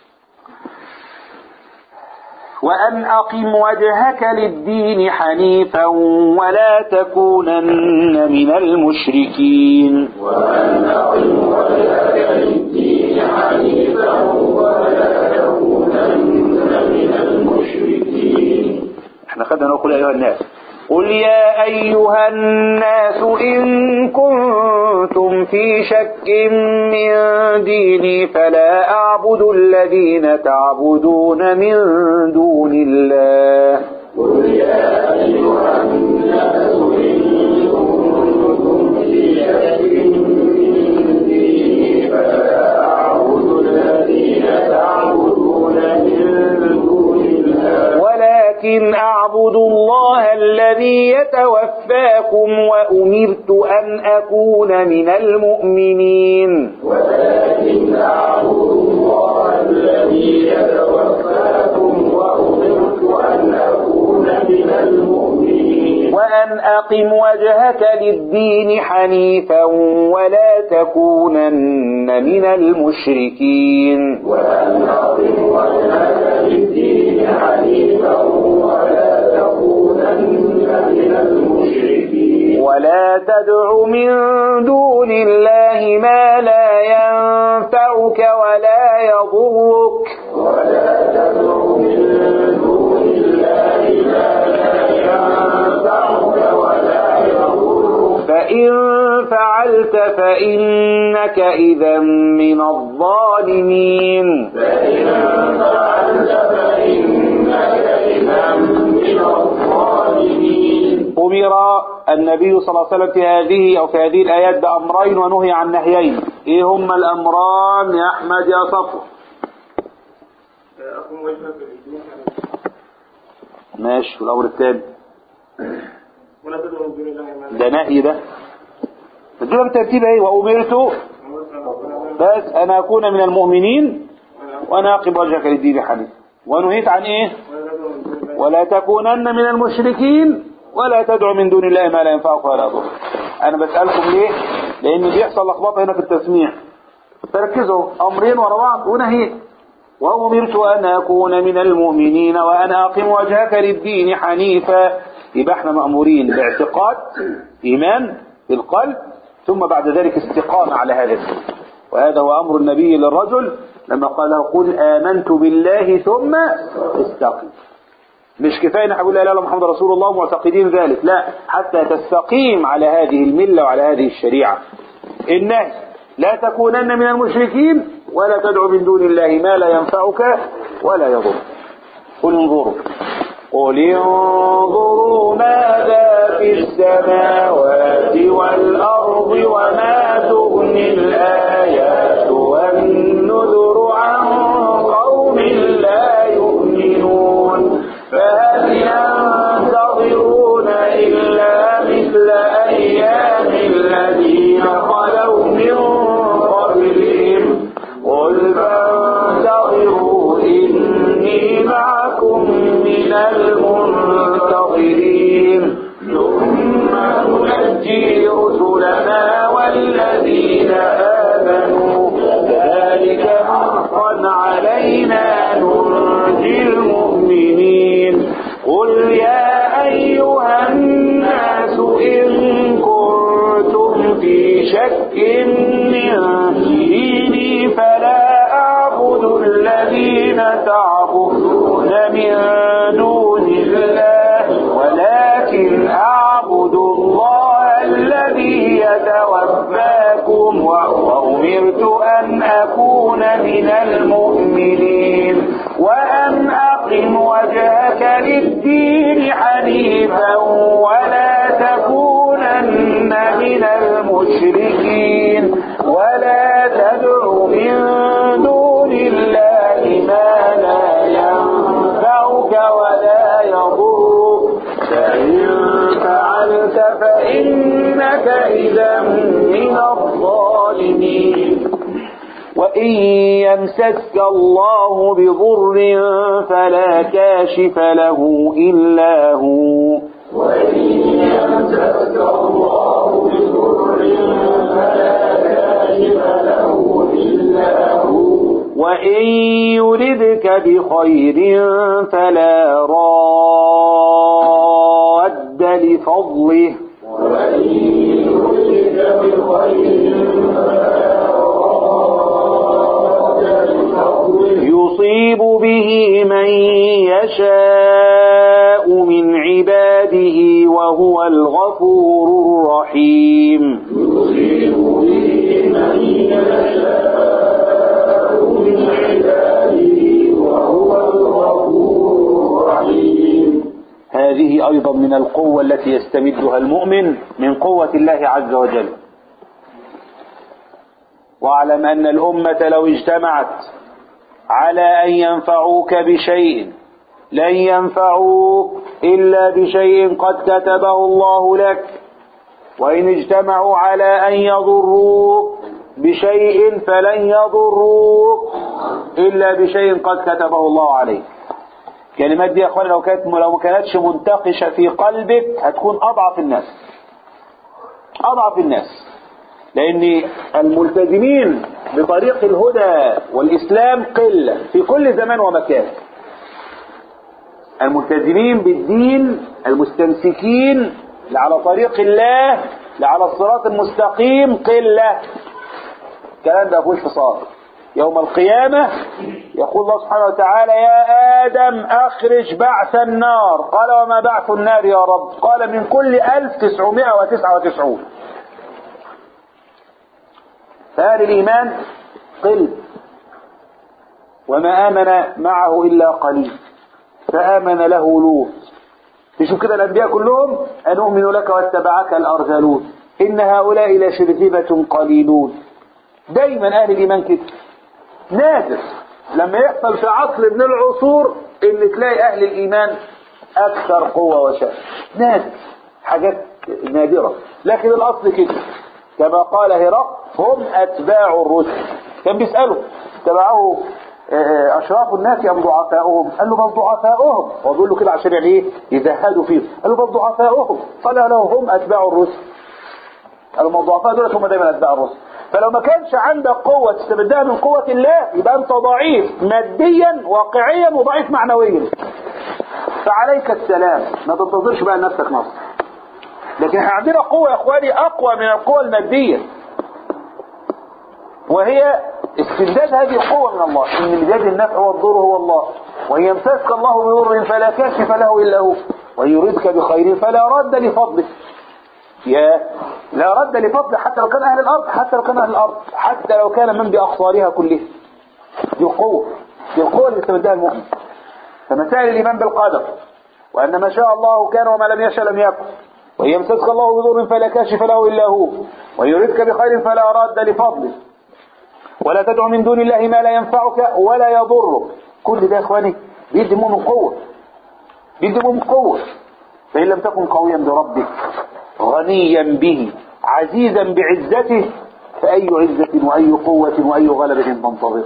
وأن أقم وجهك للدين حنيفا ولا تكونن من المشركين وأن أقم وجهك للدين حنيفا ولا تكونن من المشركين احنا خدنا نقول أيها الناس قل يا أيها الناس إن كنتم في شك من ديني فلا أعبد الذين تعبدون من دون الله قل يا أيها الناس إن كنتم في شك من ديني فلا أعبد الذين تعبدون من دون الله ولكن أعبد الله الذي يتوفاكم وأمرت أن أكون من المؤمنين ولكن أعبد الله الذي يتوفاكم وأمرت أن أكون من المؤمنين وأن أقم وجهك للدين حنيفا ولا تكونن من المشركين وأن أقم وجهك للدين حنيفا ولا تكونن من المشركين ولا تدع من دون الله ما لا ينفعك ولا يضرك ولا تدع من دون الله ما لا ينفعك ولا يضرك فإن فعلت فإنك إذا من الظالمين فإن فعلت فإنك إذا من الظالمين أمر النبي صلى الله عليه وسلم في هذه أو في هذه الآيات بأمرين ونهي عن نهيين إيه هما الأمران يا أحمد يا صفر أقوم وجهك بالدين ماشي والأمر الثاني ولا تدعوا من دون الله ما لا ده نهي ده تجيبها بالترتيب ايه وأمرت بس أن أكون من المؤمنين وأنا أقم وجهك للدين حنيفا ونهيت عن إيه ولا تدعوا من دون الله ولا تكونن من المشركين ولا تدعو من دون الله ما لا ينفعك ولا يضرك انا بسألكم ليه لان بيحصل لخبطه هنا في التسميع فركزوا امرين ورا بعض ونهي وامرت ان اكون من المؤمنين وان اقم وجهك للدين حنيفا يبقى احنا مامورين باعتقاد ايمان بالقلب ثم بعد ذلك استقامه على هذا الدين وهذا هو امر النبي للرجل لما قال له قل امنت بالله ثم استقم مش كفايه ان اقول لا اله الا الله محمد رسول الله معتقدين ذلك لا حتى تستقيم على هذه المله وعلى هذه الشريعه النهي لا تكونن من المشركين ولا تدعو من دون الله ما لا ينفعك ولا يضرك قل انظروا قل انظروا ماذا في السماوات والأرض وما تغني الآيات والنذر عن قوم لا يؤمنون فهل ينتظرون إلا مثل أيام الذين خلوا من قبلهم قل فانتظروا إني معكم من المنتظرين ثم ننجي رسلنا والذين آمنوا ذلك حقا علينا ننجي المؤمنين قل يا أيها الناس إن كنتم في شك من ديني فلا أعبد الذين تعبدون من دون الله ولكن أعبد الله الذي يتوفاكم وأمرت أن أكون من المؤمنين وأن أقم وجهك للدين حنيفا ولا تكونن من المشركين ولا تدع من دون الله ما لا ينفعك ولا يضرك فإن فعلت فإنك إذا من الظالمين وإن يمسسك الله بضر فلا كاشف له إلا هو وإن يمسسك الله بضر فلا كاشف له إلا هو وإن يردك بخير فلا راد لفضله وإن يردك بخير فلا راد لفضله يصيب به من يشاء من عباده وهو الغفور الرحيم يصيب به من يشاء من عباده وهو الغفور الرحيم هذه أيضا من القوة التي يستمدها المؤمن من قوة الله عز وجل واعلم أن الأمة لو اجتمعت على أن ينفعوك بشيء لن ينفعوك إلا بشيء قد كتبه الله لك وإن اجتمعوا على أن يضروك بشيء فلن يضروك إلا بشيء قد كتبه الله عليك الكلمات دي يا اخوان لو كانت لو ما كانتش منتقشه في قلبك هتكون اضعف الناس اضعف الناس لان الملتزمين بطريق الهدى والاسلام قله في كل زمان ومكان الملتزمين بالدين المستمسكين على طريق الله على الصراط المستقيم قله الكلام ده فيهوش فصال يوم القيامة يقول الله سبحانه وتعالى يا آدم أخرج بعث النار قال وما بعث النار يا رب قال من كل ألف تسعمائة وتسعة وتسعون فهل الإيمان قل وما آمن معه إلا قليل فآمن له لوط تشوف كده الأنبياء كلهم أنؤمن لك واتبعك الأرذلون إن هؤلاء لشرذمة قليلون دايما أهل الإيمان كده نادر لما يحصل في عصر من العصور ان تلاقي اهل الايمان اكثر قوة وشأن نادر حاجات نادرة لكن الاصل كده كما قال هرقل هم اتباع الرسل كان بيسأله تبعه آه، اشراف الناس ام ضعفاؤهم قال له بل ضعفاؤهم هو بيقول له كده عشان يعني ايه يزهدوا فيه قال له بل ضعفاؤهم قال له هم اتباع الرسل قالوا ما الضعفاء دول هم دايما اتباع الرسل فلو ما كانش عندك قوة تستمدها من قوة الله يبقى انت ضعيف ماديا واقعيا وضعيف معنويا فعليك السلام ما تنتظرش بقى لنفسك نصر لكن احنا عندنا قوة يا اخواني اقوى من القوة المادية وهي استمداد هذه القوة من الله ان بيد النفع والضر هو الله وان يمسسك الله بضر فلا كاشف له الا هو وان يردك بخير فلا رد لفضله يا لا رد لفضل حتى لو كان أهل الأرض حتى لو كان أهل الأرض حتى لو كان من بأقصارها كلها دي القوة دي القوة اللي استمدها المؤمن فمسائل الإيمان بالقدر وأن ما شاء الله كان وما لم يشاء لم يكن وإن يمسسك الله بضر فلا كاشف له إلا هو وإن يردك بخير فلا راد لفضله ولا تدعو من دون الله ما لا ينفعك ولا يضرك كل ده يا إخواني بيدي مؤمن قوة بيدي مؤمن قوة فإن لم تكن قويا بربك غنيا به عزيزا بعزته فأي عزة وأي قوة وأي غلبة تنتظر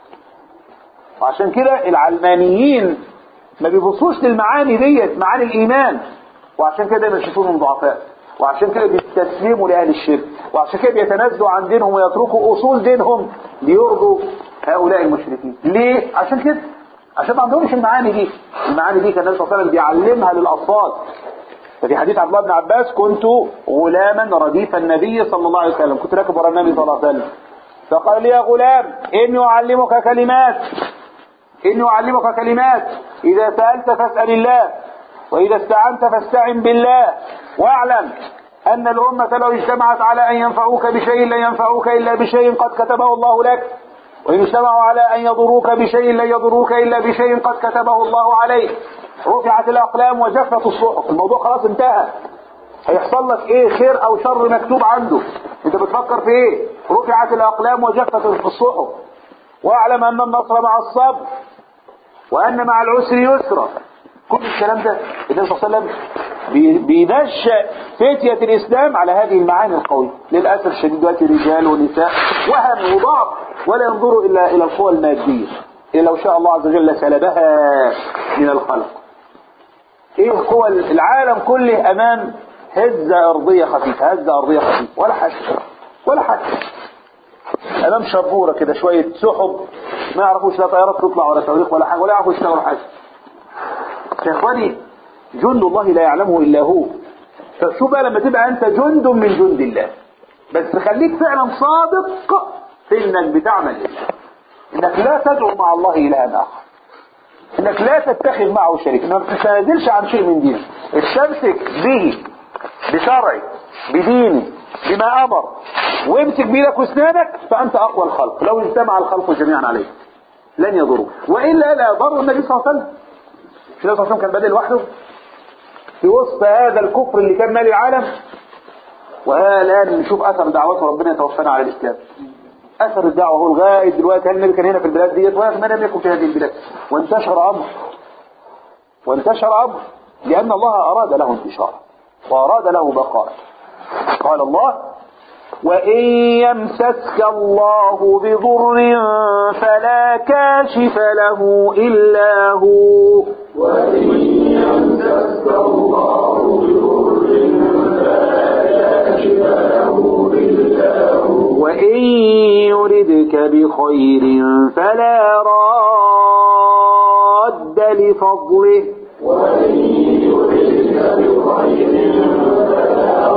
وعشان كده العلمانيين ما بيبصوش للمعاني ديت معاني الإيمان وعشان كده دايما يشوفونهم ضعفاء وعشان كده بيستسلموا لأهل الشرك وعشان كده بيتنازلوا عن دينهم ويتركوا أصول دينهم ليرضوا هؤلاء المشركين ليه؟ عشان كده عشان ما عندهمش المعاني دي المعاني دي كان النبي صلى الله عليه وسلم بيعلمها للأطفال ففي حديث عبد الله بن عباس كنت غلاما رديف النبي صلى الله عليه وسلم كنت راكب ورا النبي صلى الله عليه وسلم فقال لي يا غلام إني أعلمك كلمات إني أعلمك كلمات إذا سألت فاسأل الله وإذا استعنت فاستعن بالله واعلم أن الأمة لو اجتمعت على أن ينفعوك بشيء لا ينفعوك إلا بشيء قد كتبه الله لك وإن اجتمعوا على أن يضروك بشيء لا يضروك إلا بشيء قد كتبه الله عليك رفعت الأقلام وجفت الصحف الموضوع خلاص انتهى هيحصل لك ايه خير او شر مكتوب عنده انت بتفكر في ايه رفعت الأقلام وجفت الصحف واعلم أن النصر مع الصبر وأن مع العسر يسرا كل الكلام ده النبي صلى الله عليه وسلم بي- بينشأ فتية الإسلام على هذه المعاني القوية للأسف الشديد دلوقتي رجال ونساء وهم وضعف ولا ينظروا إلا إلى القوى المادية إلا لو شاء الله عز وجل سلبها من الخلق ايه القوى العالم كله امام هزة ارضية خفيفة هزة ارضية خفيفة ولا حاجة ولا حاجة امام شبورة كده شوية سحب ما يعرفوش لا طيارات تطلع ولا صواريخ ولا حاجة ولا يعرفوا يشتغلوا حاجة يا اخواني جند الله لا يعلمه الا هو فشو بقى لما تبقى انت جند من جند الله بس خليك فعلا صادق في انك بتعمل لله انك لا تدعو مع الله الها اخر انك لا تتخذ معه شريك انك ما تتنازلش عن شيء من دينك استمسك به بشرعي بديني بما امر وامسك بيدك واسنانك فانت اقوى الخلق لو اجتمع الخلق جميعا عليك لن يضروك والا لا يضر النبي صلى الله عليه وسلم مش النبي صلى الله عليه وسلم كان بادئ لوحده في وسط هذا الكفر اللي كان مالي العالم والان نشوف اثر دعوته ربنا يتوفانا على الاسلام اثر الدعوه هو لغايه دلوقتي هل النبي كان هنا في البلاد ديت ولا ما لم يكن في هذه البلاد وانتشر امر وانتشر امر لان الله اراد له انتشاره واراد له بقاء قال الله وإن يمسسك الله بضر فلا كاشف له إلا هو وإن يمسسك الله بضر فلا كاشف له إلا هو وإن يردك بخير فلا راد لفضله وإن يردك بخير فلا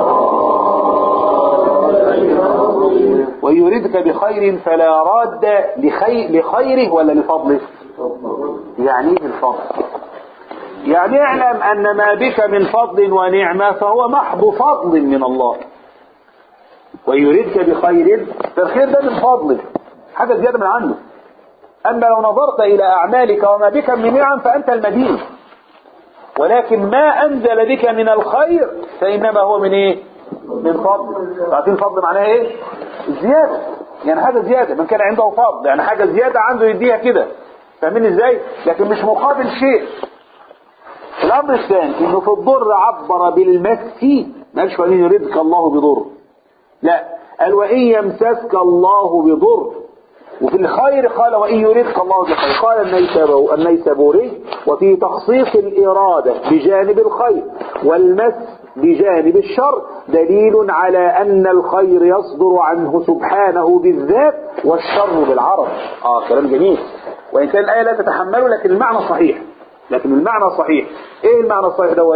راد لفضله وإن يردك بخير فلا راد لخير لخيره ولا لفضله يعني ايه الفضل يعني اعلم أن ما بك من فضل ونعمة فهو محض فضل من الله وإن يردك بخير فالخير ده من فضله حاجة زيادة من عنده أما لو نظرت إلى أعمالك وما بك من نعم فأنت المدين ولكن ما أنزل بك من الخير فإنما هو من إيه من فضل عارفين فضل معناها إيه زيادة يعني حاجة زيادة من كان عنده فضل يعني حاجة زيادة عنده يديها كده فاهمين ازاي لكن مش مقابل شيء الامر الثاني انه في الضر عبر بالمس ما قالش وان يردك الله بضر لا قال وان يمسسك الله بضر وفي الخير قال وان يردك الله بخير قال النيسابو- النيسابوري وفي تخصيص الاراده بجانب الخير والمس بجانب الشر دليل على ان الخير يصدر عنه سبحانه بالذات والشر بالعرض اه كلام جميل وان كان الايه لا تتحمله لكن المعنى صحيح لكن المعنى صحيح ايه المعنى الصحيح دوت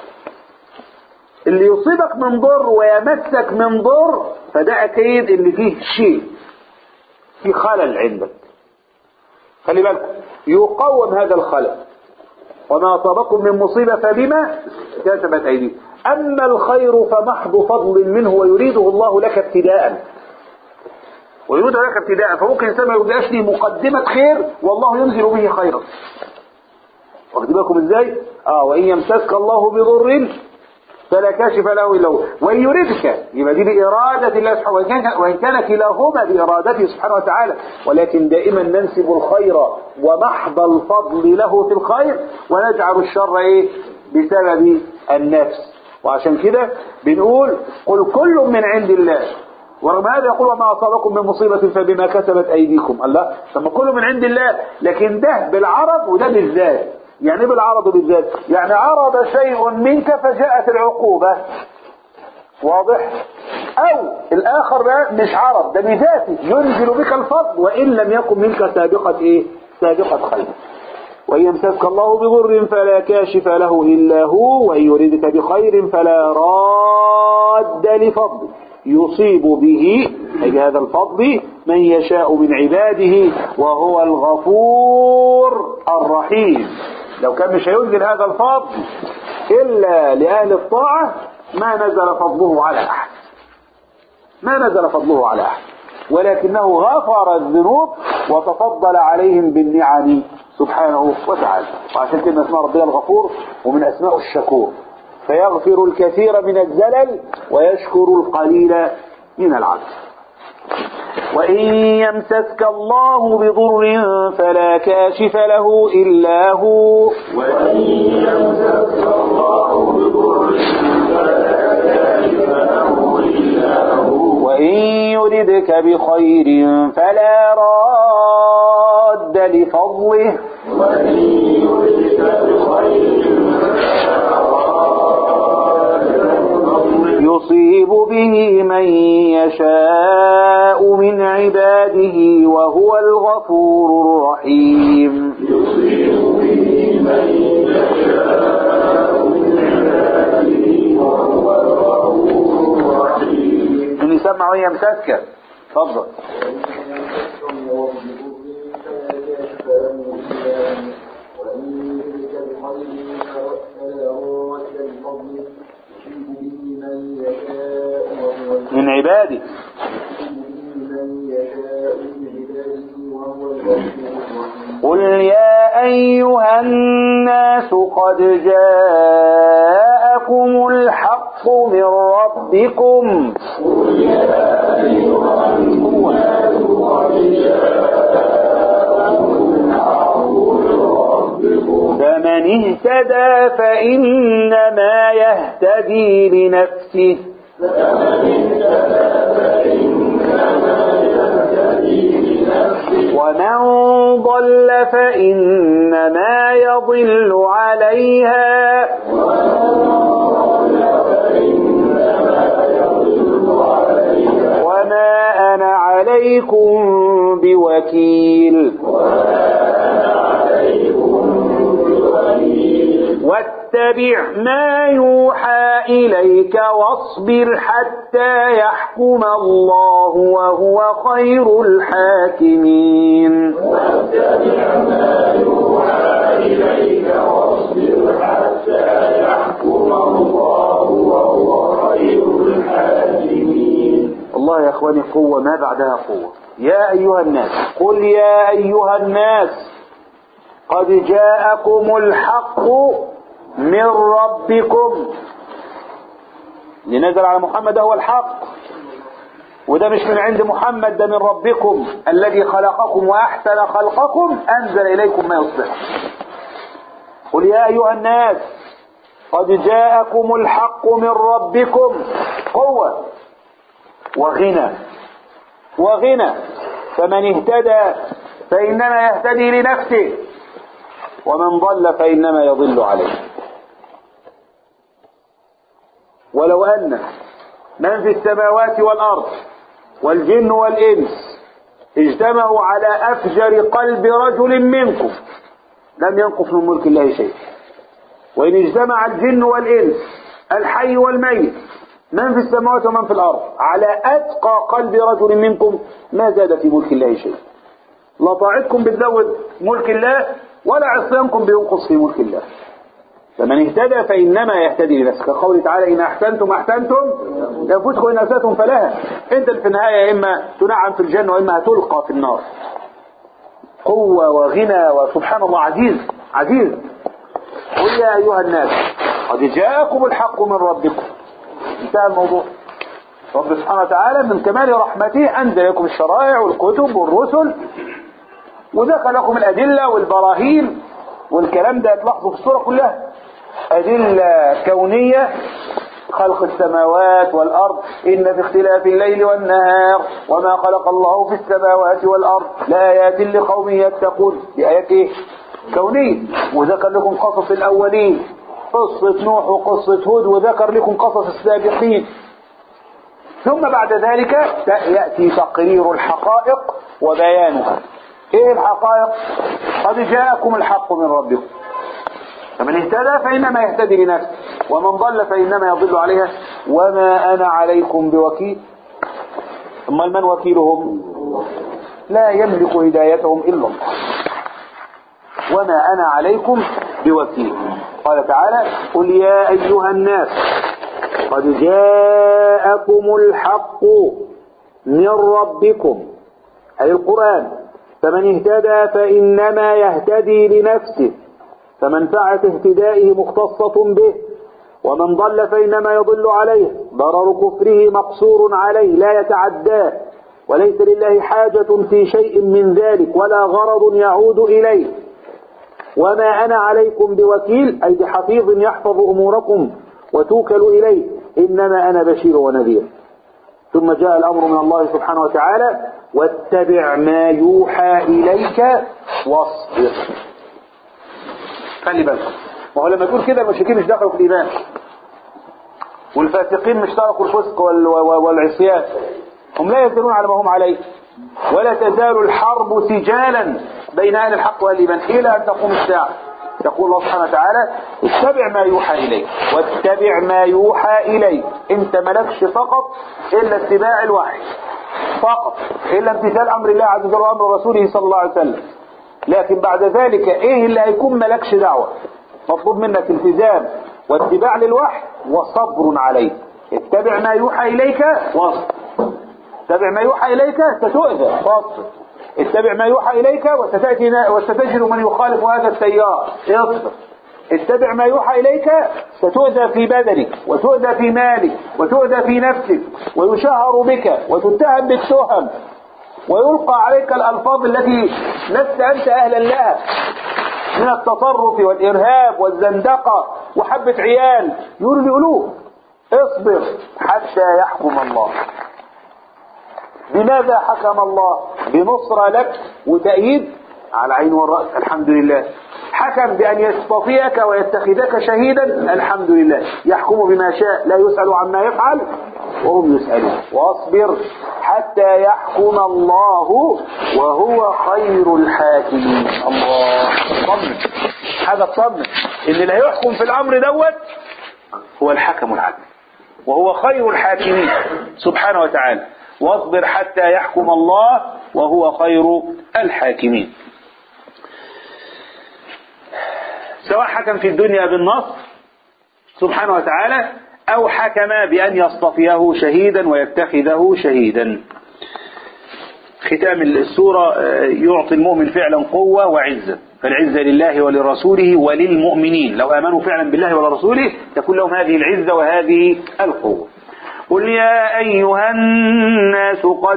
اللي يصيبك من ضر ويمسك من ضر فده اكيد ان فيه شيء في خلل عندك خلي بالكم يقوم هذا الخلل وما أصابكم من مصيبة فبما كسبت أيديكم أما الخير فمحض فضل منه ويريده الله لك ابتداء ويريده لك ابتداء فممكن الإنسان ما يبقاش لي مقدمة خير والله ينزل به خيرا واخدين بالكم ازاي؟ اه وإن يمسسك الله بضر فلا كاشف له الا هو وان يردك يبقى دي بإرادة الله سبحانه وإن كان, وإن كان كلاهما بإرادته سبحانه وتعالى ولكن دائما ننسب الخير ومحض الفضل له في الخير ونجعل الشر ايه بسبب النفس وعشان كده بنقول قل كل من عند الله ورغم هذا يقول وما أصابكم من مصيبة فبما كسبت أيديكم الله ثم كله من عند الله لكن ده بالعرض وده بالذات يعني ايه بالعرض بالذات يعني عرض شيء منك فجاءت العقوبة واضح او الاخر ده مش عرض ده بذاته ينزل بك الفضل وان لم يكن منك سابقة ايه سابقة خير وإن يمسسك الله بضر فلا كاشف له إلا هو وإن يردك بخير فلا راد لفضله يصيب به أي هذا الفضل من يشاء من عباده وهو الغفور الرحيم لو كان مش هينزل هذا الفضل إلا لأهل الطاعة ما نزل فضله على أحد ما نزل فضله على أحد ولكنه غفر الذنوب وتفضل عليهم بالنعم سبحانه وتعالى وعشان كده اسماء ربنا الغفور ومن أسماء الشكور فيغفر الكثير من الزلل ويشكر القليل من العبد وإن يمسسك الله بضر فلا كاشف له إلا هو وإن يمسسك الله بضر فلا كاشف له إلا هو وإن يردك بخير فلا راد لفضله وإن يردك بخير فلا راد لفضله يصيب به من يشاء من عباده وهو الغفور الرحيم يصيب به من يشاء من عباده وهو الغفور الرحيم من يسمع وهي مسكة اتفضل من عباده قل يا أيها الناس قد جاءكم الحق من ربكم فمن اهتدى فإنما يهتدي لنفسه ومن ضل فإنما يضل عليها وما أنا عليكم بوكيل واتبع ما يوحى إليك واصبر حتى يحكم الله وهو خير الحاكمين واتبع ما يوحى إليك واصبر حتى يحكم الله وهو خير الحاكمين الله يا اخواني قوة ما بعدها قوة يا ايها الناس قل يا ايها الناس قد جاءكم الحق من ربكم اللي نزل على محمد هو الحق وده مش من عند محمد ده من ربكم الذي خلقكم وأحسن خلقكم أنزل إليكم ما يصلح قل يا أيها الناس قد جاءكم الحق من ربكم قوة وغنى وغنى فمن اهتدى فإنما يهتدي لنفسه ومن ضل فإنما يضل عليه ولو أن من في السماوات والأرض والجن والإنس اجتمعوا على أفجر قلب رجل منكم لم ينقص من ملك الله شيء وإن اجتمع الجن والإنس الحي والميت من في السماوات ومن في الأرض على أتقى قلب رجل منكم ما زاد في ملك الله شيء لا طاعتكم بتزود ملك الله ولا عصيانكم بينقص في ملك الله فمن اهتدى فإنما يهتدي لنفسه كقوله تعالى إن أحسنتم أحسنتم لأنفسكم إن أسأتم فلها أنت في النهاية يا إما تنعم في الجنة وإما هتلقى في النار قوة وغنى وسبحان الله عزيز عزيز قل يا أيها الناس قد جاءكم الحق من ربكم انتهى الموضوع رب سبحانه وتعالى من كمال رحمته أنزل لكم الشرائع والكتب والرسل وذكر لكم الأدلة والبراهين والكلام ده تلاحظوا في الصورة كلها أدلة كونية خلق السماوات والأرض إن في اختلاف الليل والنهار وما خلق الله في السماوات والأرض لآيات لقوم يتقون دي آيات إيه؟ كونية وذكر لكم قصص الأولين قصة نوح وقصة هود وذكر لكم قصص السابقين ثم بعد ذلك يأتي تقرير الحقائق وبيانها ايه الحقائق قد جاءكم الحق من ربكم فمن اهتدى فإنما يهتدي لنفسه ومن ضل فإنما يضل عليها وما أنا عليكم بوكيل ثم من وكيلهم لا يملك هدايتهم إلا الله وما أنا عليكم بوكيل قال تعالى قل يا أيها الناس قد جاءكم الحق من ربكم أي القرآن فمن اهتدى فإنما يهتدي لنفسه فمنفعة اهتدائه مختصة به ومن ضل فإنما يضل عليه ضرر كفره مقصور عليه لا يتعداه وليس لله حاجة في شيء من ذلك ولا غرض يعود إليه وما أنا عليكم بوكيل أي بحفيظ يحفظ أموركم وتوكل إليه إنما أنا بشير ونذير ثم جاء الأمر من الله سبحانه وتعالى واتبع ما يوحى إليك واصبر خلي بالك ما هو لما تقول كده المشركين مش دخلوا في الإيمان والفاسقين مش تركوا الفسق وال- والعصيان هم لا يزالون على ما هم عليه ولا تزال الحرب سجالا بين أهل الحق والإيمان إلى أن تقوم الساعة يقول الله سبحانه وتعالى اتبع ما يوحى إليك واتبع ما يوحى إليك انت ملكش فقط إلا اتباع الوحي فقط إلا امتثال أمر الله عز وجل وأمر رسوله صلى الله عليه وسلم لكن بعد ذلك إيه اللي هيكون ملكش دعوة مطلوب منك التزام واتباع للوحي وصبر عليه اتبع ما يوحى إليك واصبر اتبع ما يوحى إليك ستؤذى فاصبر اتبع ما يوحى إليك وستأتي وستجد من يخالف هذا التيار اصبر اتبع ما يوحى إليك ستؤذى في بدنك وتؤذى في مالك وتؤذى في نفسك ويشهر بك وتتهم بالتهم ويلقى عليك الألفاظ التي لست أنت أهلا لها من التطرف والإرهاب والزندقة وحبة عيال يقولوا يقولوه اصبر حتى يحكم الله بماذا حكم الله بنصرة لك وتأييد على العين والرأس الحمد لله حكم بأن يصطفيك ويتخذك شهيدا الحمد لله يحكم بما شاء لا يسأل عما يفعل وهم يسألون واصبر حتى يحكم الله وهو خير الحاكمين الله طمن هذا طمن ان اللي هيحكم في الامر دوت هو الحكم العدل وهو خير الحاكمين سبحانه وتعالى واصبر حتى يحكم الله وهو خير الحاكمين سواء حكم في الدنيا بالنصر سبحانه وتعالى أو حكم بأن يصطفيه شهيدا ويتخذه شهيدا ختام السورة يعطي المؤمن فعلا قوة وعزة فالعزة لله ولرسوله وللمؤمنين لو آمنوا فعلا بالله ولرسوله تكون لهم هذه العزة وهذه القوة قل يا أيها الناس قد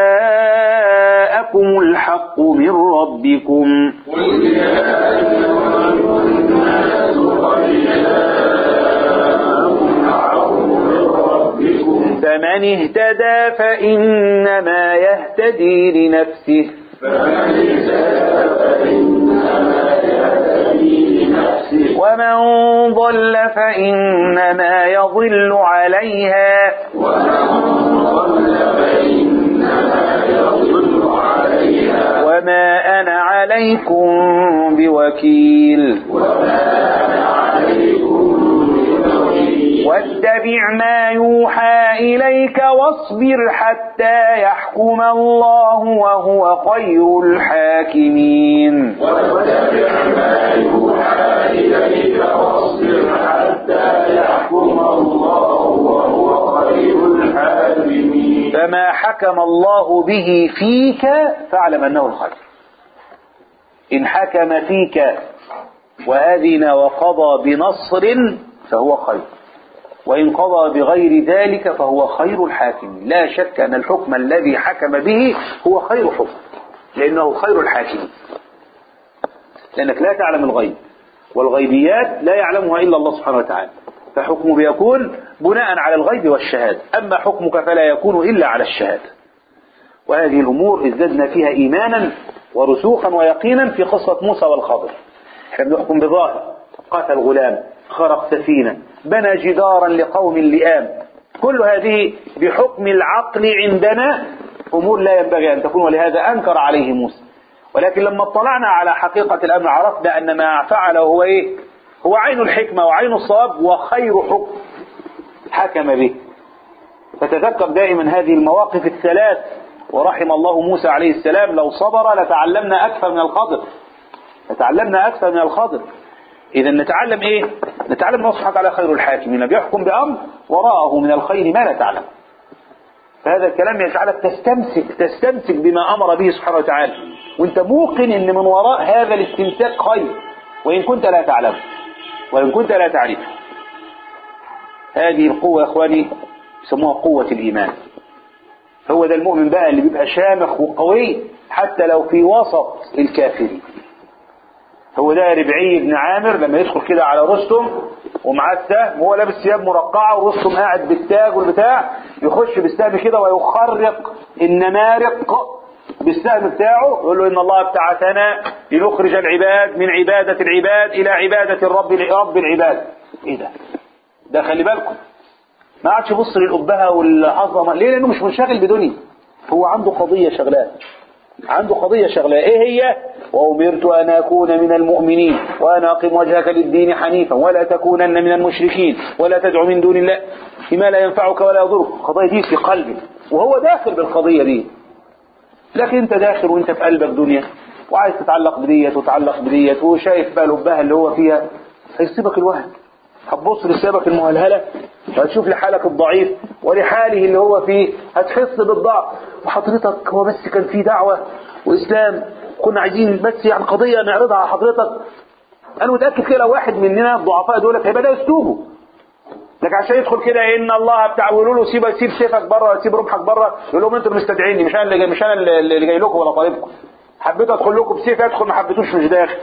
جاءكم الحق من ربكم قل يا أيها الناس قد جاءكم الحق من ربكم فمن اهتدى فإنما يهتدي لنفسه فمن اهتدى فإنما يهتدي لنفسه ومن ضل فإنما يضل عليها ومن ضل فإنما يضل عليها وما أنا عليكم بوكيل وما أنا عليكم بوكيل واتبع ما يوحى إليك واصبر حتى يحكم الله وهو خير الحاكمين واتبع ما يوحى إليك واصبر حتى يحكم الله وهو خير الحاكمين فما حكم الله به فيك فاعلم أنه الخير إن حكم فيك وأذن وقضى بنصر فهو خير وإن قضى بغير ذلك فهو خير الحاكم لا شك أن الحكم الذي حكم به هو خير حكم لأنه خير الحاكم لأنك لا تعلم الغيب والغيبيات لا يعلمها إلا الله سبحانه وتعالى فحكمه بيكون بناء على الغيب والشهادة أما حكمك فلا يكون إلا على الشهادة وهذه الأمور ازددنا فيها إيمانا ورسوخا ويقينا في قصة موسى والخضر احنا بنحكم بظاهر قتل غلام خرق سفينة بنى جدارا لقوم لئام كل هذه بحكم العقل عندنا أمور لا ينبغي أن تكون ولهذا أنكر عليه موسى ولكن لما اطلعنا على حقيقة الأمر عرفنا أن ما فعله هو إيه هو عين الحكمة وعين الصواب وخير حكم حكم به فتذكر دائما هذه المواقف الثلاث ورحم الله موسى عليه السلام لو صبر لتعلمنا أكثر من الخضر لتعلمنا أكثر من الخضر إذا نتعلم إيه؟ نتعلم الله سبحانه وتعالى خير الحاكمين بيحكم بأمر وراءه من الخير ما لا تعلم فهذا الكلام يجعلك تستمسك تستمسك بما أمر به سبحانه وتعالى وانت موقن ان من وراء هذا الاستمساك خير وإن كنت لا تعلم وإن كنت لا تعرف هذه القوة يا إخواني يسموها قوة الإيمان هو ده المؤمن بقى اللي بيبقى شامخ وقوي حتى لو في وسط الكافرين هو ده ربعي بن عامر لما يدخل كده على رستم ومعاه السهم وهو لابس ثياب مرقعه ورستم قاعد بالتاج والبتاع يخش بالسهم كده ويخرق النمارق بالسهم بتاعه يقول له ان الله ابتعثنا لنخرج العباد من عبادة العباد الى عبادة الرب رب العباد ايه ده ده خلي بالكم ما عادش يبص للأبهة والعظمة ليه لأنه مش منشغل بدنيا هو عنده قضية شغلاه عنده قضية شغلاه ايه هي وأمرت أن أكون من المؤمنين وأن أقم وجهك للدين حنيفا ولا تكونن من المشركين ولا تدعو من دون الله بما لا ينفعك ولا يضرك القضية دي في قلبه وهو داخل بالقضية دي لكن انت داخل وانت في قلبك دنيا وعايز تتعلق بديت وتعلق بديت وشايف بقى الأبهة اللي هو فيها هيسيبك الوهم هتبص لثيابك المهلهلة وهتشوف لحالك الضعيف ولحاله اللي هو فيه هتحس بالضعف وحضرتك هو بس كان في دعوة وإسلام كنا عايزين بس يعني قضية نعرضها على حضرتك أنا متأكد كده لو واحد مننا الضعفاء دول هيبقى ده أسلوبه لكن عشان يدخل كده ان الله بتاع يقولوا له سيب سيب سيفك بره سيب رمحك بره يقول لهم انتوا مستدعيني مش انا اللي جاي مش انا اللي جاي لكم ولا طالبكم حبيت ادخل لكم بسيف ادخل ما حبيتوش مش داخل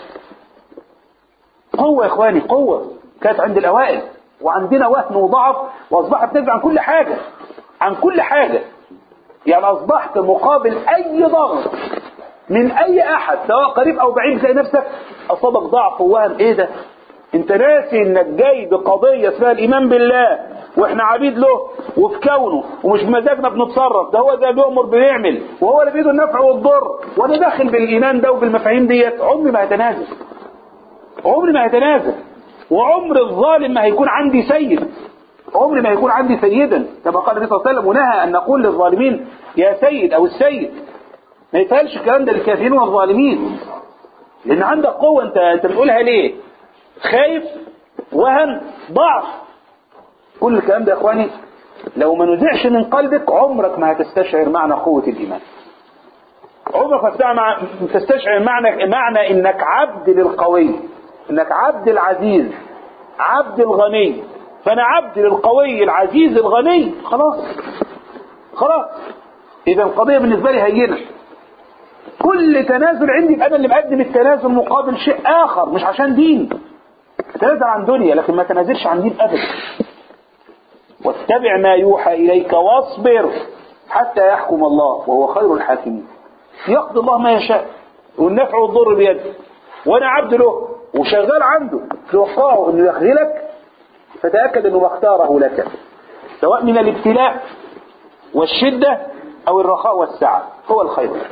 قوة يا اخواني قوة كانت عند الأوائل وعندنا وهن وضعف وأصبحت نجد عن كل حاجة عن كل حاجة يعني أصبحت مقابل أي ضغط من أي أحد سواء قريب أو بعيد تلاقي نفسك أصابك ضعف ووهن إيه ده أنت ناسي إنك جاي بقضية اسمها الإيمان بالله وإحنا عبيد له وفي كونه ومش بمزاجنا بنتصرف ده هو ده بيأمر بنعمل وهو اللي بيده النفع والضر وأنا داخل بالإيمان ده وبالمفاهيم ديت عمري ما هتنازل عمري ما هتنازل وعمر الظالم ما هيكون عندي سيد عمري ما هيكون عندي سيدا كما قال النبي صلى الله عليه وسلم ونهى أن نقول للظالمين يا سيد أو السيد ما يتقالش الكلام ده للكافرين والظالمين لأن عندك قوة أنت أنت بتقولها ليه؟ خايف وهن ضعف كل الكلام ده يا إخواني لو ما نزعش من قلبك عمرك ما هتستشعر معنى قوة الإيمان عمرك ما تستمع- تستشعر معنى معنى انك عبد للقوي انك عبد العزيز عبد الغني فانا عبد للقوي العزيز الغني خلاص خلاص اذا القضيه بالنسبه لي هينه كل تنازل عندي يبقى انا اللي مقدم التنازل مقابل شيء اخر مش عشان دين تنازل عن دنيا لكن ما تنازلش عن دين ابدا واتبع ما يوحى اليك واصبر حتى يحكم الله وهو خير الحاكمين يقضي الله ما يشاء والنفع والضر بيده وانا عبد له وشغال عنده توقعه انه يخذلك فتاكد انه ما اختاره لك سواء من الابتلاء والشده او الرخاء والسعه هو الخير لك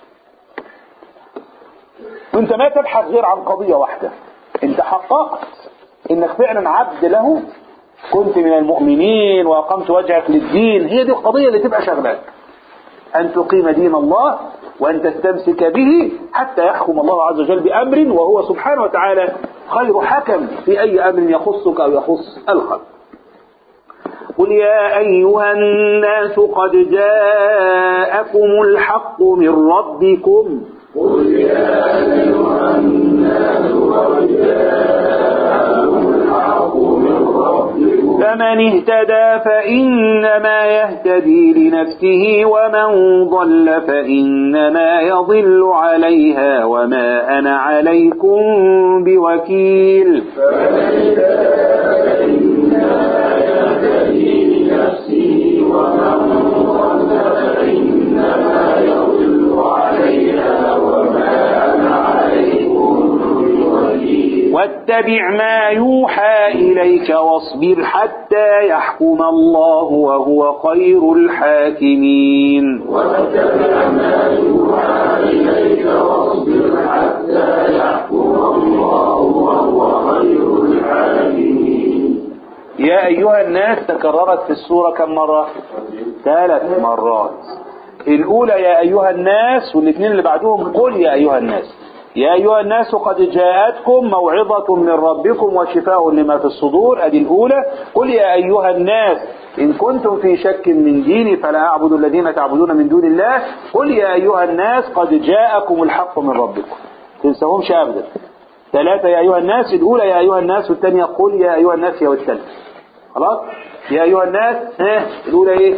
وانت ما تبحث غير عن قضيه واحده انت حققت انك فعلا عبد له كنت من المؤمنين واقمت وجهك للدين هي دي القضيه اللي تبقى شغلاك أن تقيم دين الله وأن تستمسك به حتى يحكم الله عز وجل بأمر وهو سبحانه وتعالى خير حكم في أي أمر يخصك أو يخص الخلق قل يا أيها الناس قد جاءكم الحق من ربكم قل يا أيها الناس قد جاءكم الحق من ربكم فمن اهتدى فإنما يهتدي لنفسه ومن ضل فإنما يضل عليها وما أنا عليكم بوكيل فمن فإنما يهتدي لنفسه ومن ضل فإنما يضل عليها وما أنا عليكم بوكيل واتبع ما يوحى إليك واصبر حتى يحكم الله وهو خير الحاكمين واتبع ما يوحى إليك واصبر حتى يحكم الله وهو خير الحاكمين يا أيها الناس تكررت في السورة كم مرة ثلاث مرات الأولى يا أيها الناس والاثنين اللي بعدهم قل يا أيها الناس يا أيها الناس قد جاءتكم موعظة من ربكم وشفاء لما في الصدور أدي الأولى قل يا أيها الناس إن كنتم في شك من ديني فلا أعبد الذين تعبدون من دون الله قل يا أيها الناس قد جاءكم الحق من ربكم تنساهمش أبدا ثلاثة يا أيها الناس الأولى يا أيها الناس والثانية قل يا أيها الناس هي والثالثة خلاص يا أيها الناس ها الأولى إيه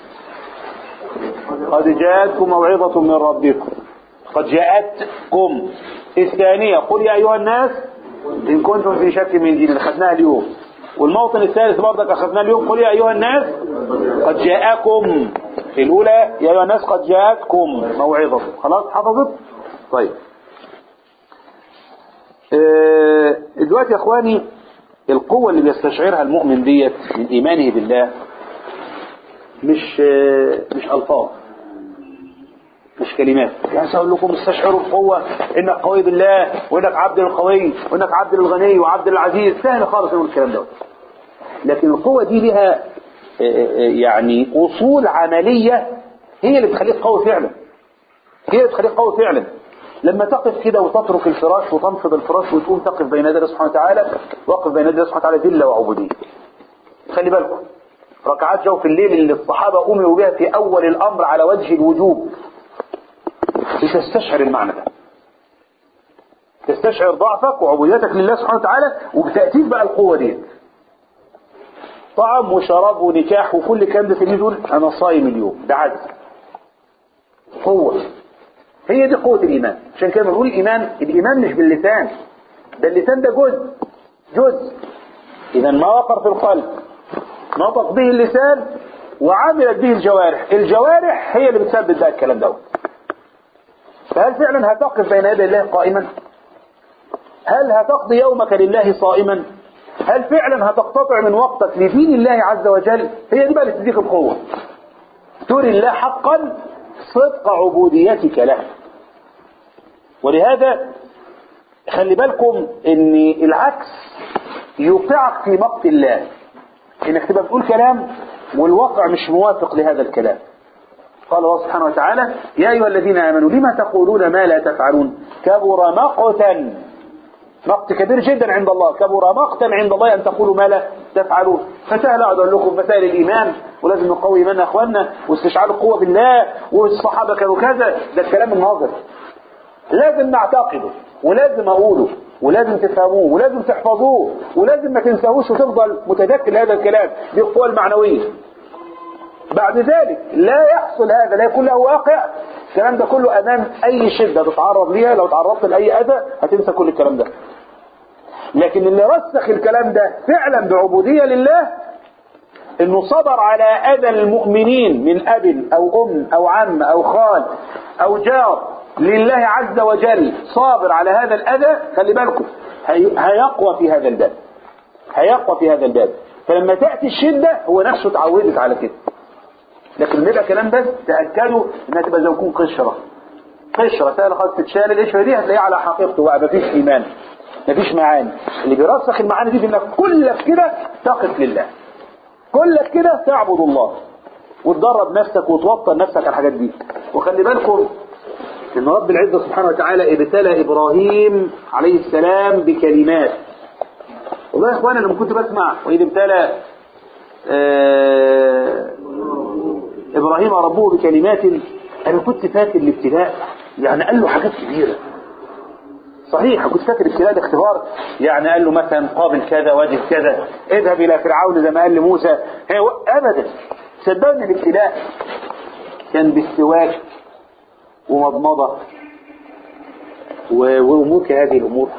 قد جاءتكم موعظة من ربكم قد جاءتكم الثانية قل يا أيها الناس إن كنتم في شك من دين أخذناها اليوم والموطن الثالث برضك أخذناه اليوم قل يا أيها الناس قد جاءكم الأولى يا أيها الناس قد جاءتكم موعظة خلاص حفظت طيب آه، دلوقتي يا اخواني القوة اللي بيستشعرها المؤمن ديت من ايمانه بالله مش آه، مش الفاظ مش كلمات يعني اقول لكم استشعروا القوة انك قوي بالله وانك عبد القوي وانك عبد الغني وعبد العزيز سهل خالص نقول الكلام ده لكن القوة دي لها آه، آه، يعني اصول عملية هي اللي بتخليك قوي فعلا هي اللي بتخليك قوي فعلا لما تقف كده وتترك الفراش وتنفض الفراش وتقوم تقف بين يدي الله سبحانه وتعالى وقف بين يدي الله سبحانه وتعالى ذله وعبوديه خلي بالكم ركعات جو في الليل اللي الصحابة أمروا بها في أول الأمر على وجه الوجوب لتستشعر المعنى ده تستشعر ضعفك وعبوديتك لله سبحانه وتعالى وبتأتيك بقى القوة دي طعم وشراب ونكاح وكل الكلام ده تلميذ يقول أنا صايم اليوم ده عزم قوة هي دي قوة الإيمان عشان كده بنقول الإيمان الإيمان مش باللسان ده اللسان ده جزء جزء إذا ما وقر في القلب نطق به اللسان وعملت به الجوارح الجوارح هي اللي بتثبت بقى الكلام دوت فهل فعلا هتقف بين يدي الله قائما هل هتقضي يومك لله صائما هل فعلا هتقتطع من وقتك لدين الله عز وجل هي دي بقى اللي تديك القوة تري الله حقا صدق عبوديتك له ولهذا خلي بالكم ان العكس يوقعك في مقت الله انك تبقى بتقول كلام والواقع مش موافق لهذا الكلام قال الله سبحانه وتعالى يا ايها الذين امنوا لما تقولون ما لا تفعلون كبر مقتا مقت كبير جدا عند الله كبر مقتا عند الله ان تقولوا ما لا تفعلون فسهل اقعد اقول لكم مسائل الايمان ولازم نقوي ايماننا يا اخواننا واستشعار القوه بالله والصحابه كانوا كذا ده الكلام الناظر لازم نعتقده ولازم اقوله ولازم تفهموه ولازم تحفظوه ولازم ما تنساهوش وتفضل متذكر لهذا الكلام دي القوة المعنوية بعد ذلك لا يحصل هذا لا يكون له واقع الكلام ده كله امام اي شدة تتعرض ليها لو تعرضت لاي اذى هتنسى كل الكلام ده لكن اللي رسخ الكلام ده فعلا بعبودية لله انه صبر على اذى المؤمنين من اب او ام او عم او خال او جار لله عز وجل صابر على هذا الاذى خلي بالكم هي- هيقوى في هذا الباب هيقوى في هذا الباب فلما تاتي الشده هو نفسه اتعودت على كده لكن لما يبقى كلام بس تاكدوا انها تبقى زي ما تكون قشره قشره سهله خالص تتشال القشره دي هتلاقيها على حقيقته بقى مفيش ايمان مفيش معاني اللي بيرسخ المعاني دي في انك كلك كده تقف لله كلك كده تعبد الله وتدرب نفسك وتوطن نفسك على الحاجات دي وخلي بالكم ان رب العزة سبحانه وتعالى ابتلى ابراهيم عليه السلام بكلمات والله يا اخوانا لما كنت بسمع واذ ابتلى آه ابراهيم ربه بكلمات انا كنت فاكر الابتلاء يعني قال له حاجات كبيره صحيح كنت فاكر الابتلاء ده اختبار يعني قال له مثلا قابل كذا واجه كذا اذهب الى فرعون زي ما قال لموسى هي ابدا صدقني الابتلاء كان بالسواك ومضمضه و- وامور كهذه الامور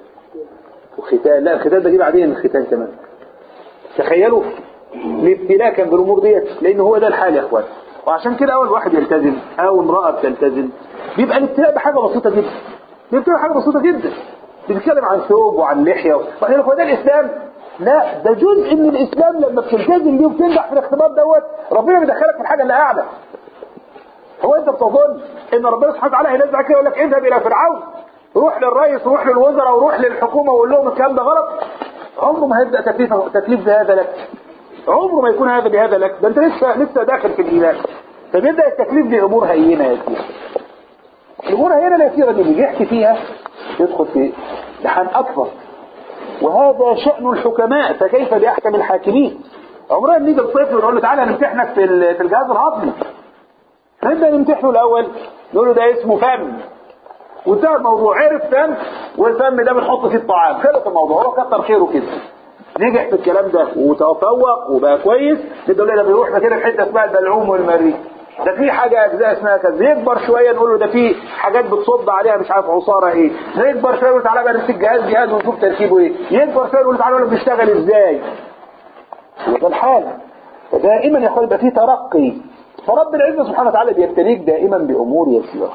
وختان لا الختان ده جه بعدين الختان كمان تخيلوا الابتلاء كان بالامور ديت لان هو ده الحال يا اخوان وعشان كده اول واحد يلتزم او امراه بتلتزم بيبقى الابتلاء بحاجه بسيطه جدا الابتلاء حاجه بسيطه جدا بنتكلم عن ثوب وعن لحيه وبعدين هو ده الاسلام لا ده جزء من الاسلام لما بتلتزم بيه وبتنجح في الاختبار دوت ربنا بيدخلك في الحاجه اللي اعلى هو انت بتظن ان ربنا سبحانه وتعالى هينزل عليك كده يقول لك اذهب الى فرعون روح للرئيس وروح للوزراء وروح للحكومه وقول لهم الكلام ده غلط عمره ما هيبدا تكليف تكليف بهذا لك عمره ما يكون هذا بهذا لك ده انت لسه لسه داخل في الايمان فبيبدا التكليف بامور هينه يسيره الامور هينه اليسيره دي اللي يحكي فيها يدخل في امتحان اكبر وهذا شأن الحكماء فكيف بأحكم الحاكمين عمرنا نيجي الطفل ونقول له تعالى نمتحنك في ال- في الجهاز الهضمي نبدأ نمتحنه الأول نقول له ده اسمه فم وانتهى الموضوع عرف فم والفم ده بنحط فيه الطعام خلص الموضوع هو كتر خيره كده نجح في الكلام ده وتفوق وبقى كويس نبدأ نقول له ده بيروح كده في حته اسمها البلعوم والمريء ده في حاجة أجزاء اسمها كذا يكبر شوية نقول له ده في حاجات بتصب عليها مش عارف عصارة إيه يكبر شوية نقول له تعالى بقى نمسك جهاز جهاز ونشوف تركيبه إيه يكبر شوية نقول له تعالى نقول له بيشتغل إزاي وده الحال فدائما يا اخوان يبقى في ترقي فرب العزة سبحانه وتعالى بيبتليك دائما بأمور يسيرة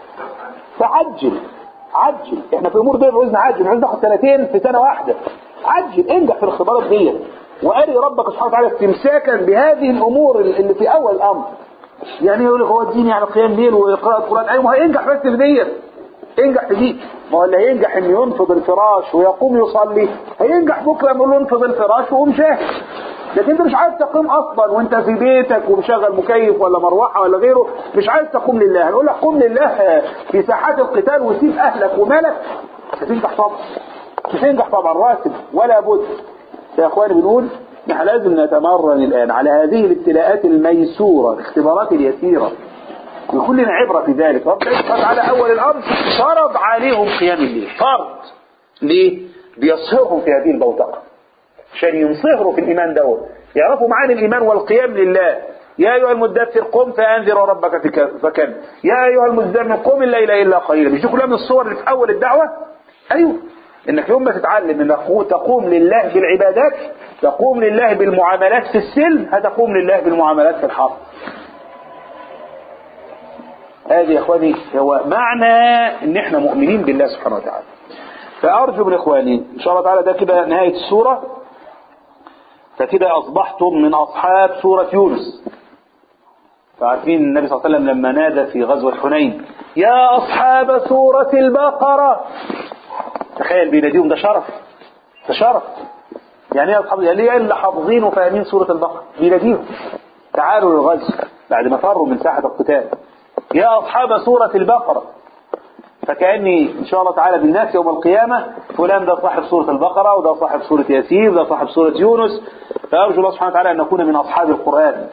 فعجل عجل احنا في امور دي عاوزنا عجل عاوز ناخد سنتين في سنة واحدة عجل انجح في الاختبارات دي واري ربك سبحانه وتعالى استمساكا بهذه الامور اللي في اول الامر يعني يقول لك هو الدين يعني قيام ليل وقراءة قرآن ايوه ما هينجح بس في ديت انجح في دي ما هو اللي هينجح انه ينفض الفراش ويقوم يصلي هينجح بكره نقول له انفض الفراش وقوم شاهد لكن انت مش عايز تقوم اصلا وانت في بيتك ومشغل مكيف ولا مروحه ولا غيره مش عايز تقوم لله هنقول لك قوم لله في ساحات القتال وسيب اهلك ومالك مش هتنجح طبعا مش هتنجح طبعا راتب ولا بد يا اخواني بنقول احنا لازم نتمرن الان على هذه الابتلاءات الميسوره الاختبارات اليسيره ويكون لنا عبرة في ذلك رب سبحانه وتعالى أول الأمر فرض عليهم قيام الليل فرض ليه؟ بيصهرهم في هذه البوتقة عشان ينصهروا في الإيمان دوت يعرفوا معاني الإيمان والقيام لله يا أيها المدثر قم فأنذر ربك فك- فكبر يا أيها المزدمر قم الليل إلا قليلا مش دي كلها من الصور اللي في أول الدعوة أيوه إنك يوم ما تتعلم إنك تقوم لله بالعبادات تقوم لله بالمعاملات في السلم هتقوم لله بالمعاملات في الحرب هذه يا اخواني هو معنى ان احنا مؤمنين بالله سبحانه وتعالى فارجو من اخواني ان شاء الله تعالى ده كده نهاية السورة فكده اصبحتم من اصحاب سورة يونس فعارفين النبي صلى الله عليه وسلم لما نادى في غزوة حنين يا اصحاب سورة البقرة تخيل بيناديهم ده شرف ده شرف يعني ايه اصحاب يعني ليه اللي حافظين وفاهمين سورة البقرة بيناديهم تعالوا للغزو بعد ما فروا من ساحة القتال يا أصحاب سورة البقرة فكأني إن شاء الله تعالى بالناس يوم القيامة فلان ده صاحب سورة البقرة وده صاحب سورة ياسين وده صاحب سورة يونس فأرجو الله سبحانه وتعالى أن نكون من أصحاب القرآن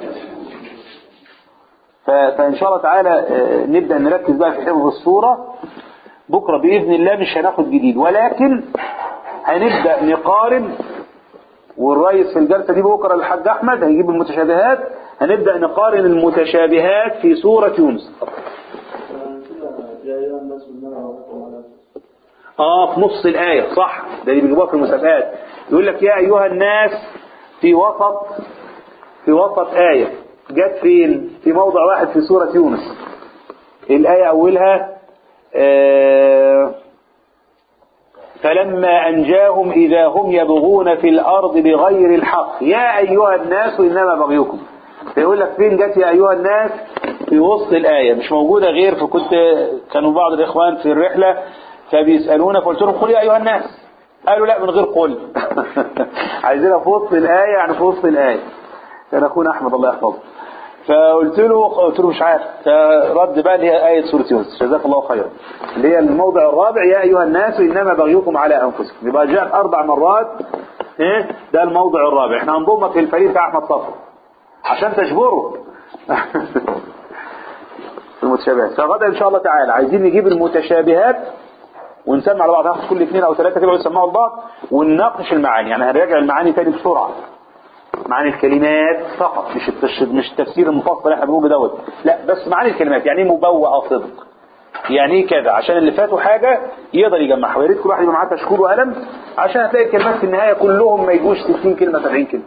ف- فإن شاء الله تعالى آه، نبدأ نركز بقى في حفظ الصورة بكرة بإذن الله مش هناخد جديد ولكن هنبدأ نقارن والرئيس في الجلسة دي بكرة الحاج أحمد هيجيب المتشابهات هنبدأ نقارن المتشابهات في سورة يونس اه في نص الآية صح ده اللي بيجيبوها في المسابقات يقول لك يا أيها الناس في وسط في وسط آية جت فين في موضع واحد في سورة يونس الآية أولها آه فلما أنجاهم إذا هم يبغون في الأرض بغير الحق يا أيها الناس إنما بغيكم فيقول لك فين جت يا أيها الناس في وسط الآية مش موجودة غير فكنت كانوا بعض الإخوان في الرحلة فبيسألونا فقلت لهم قل يا أيها الناس قالوا لا من غير قل عايزينها في وسط الآية يعني في وسط الآية كان أخونا أحمد الله يحفظه فقلت له قلت له مش عارف فرد بقى اللي هي آية سورة يونس جزاك الله خيرا اللي هي الموضع الرابع يا أيها الناس إنما بغيكم على أنفسكم يبقى جاءت أربع مرات إيه ده الموضع الرابع احنا هنضمك في الفريق بتاع أحمد صفر عشان تجبره المتشابهات فغدا إن شاء الله تعالى عايزين نجيب المتشابهات ونسمع لبعض هاخد كل اثنين أو ثلاثة كده ويسمعوا لبعض ونناقش المعاني يعني هنراجع المعاني تاني بسرعة معاني الكلمات فقط مش التش... مش التفسير المفصل اللي احنا بنقوله دوت لا بس معاني الكلمات يعني ايه مبوأ صدق يعني ايه كذا عشان اللي فاتوا حاجة يقدر يجمعها ويا ريت كل واحد يبقى معاه تشكور وقلم عشان هتلاقي الكلمات في النهاية كلهم ما يجوش 60 كلمة 70 كلمة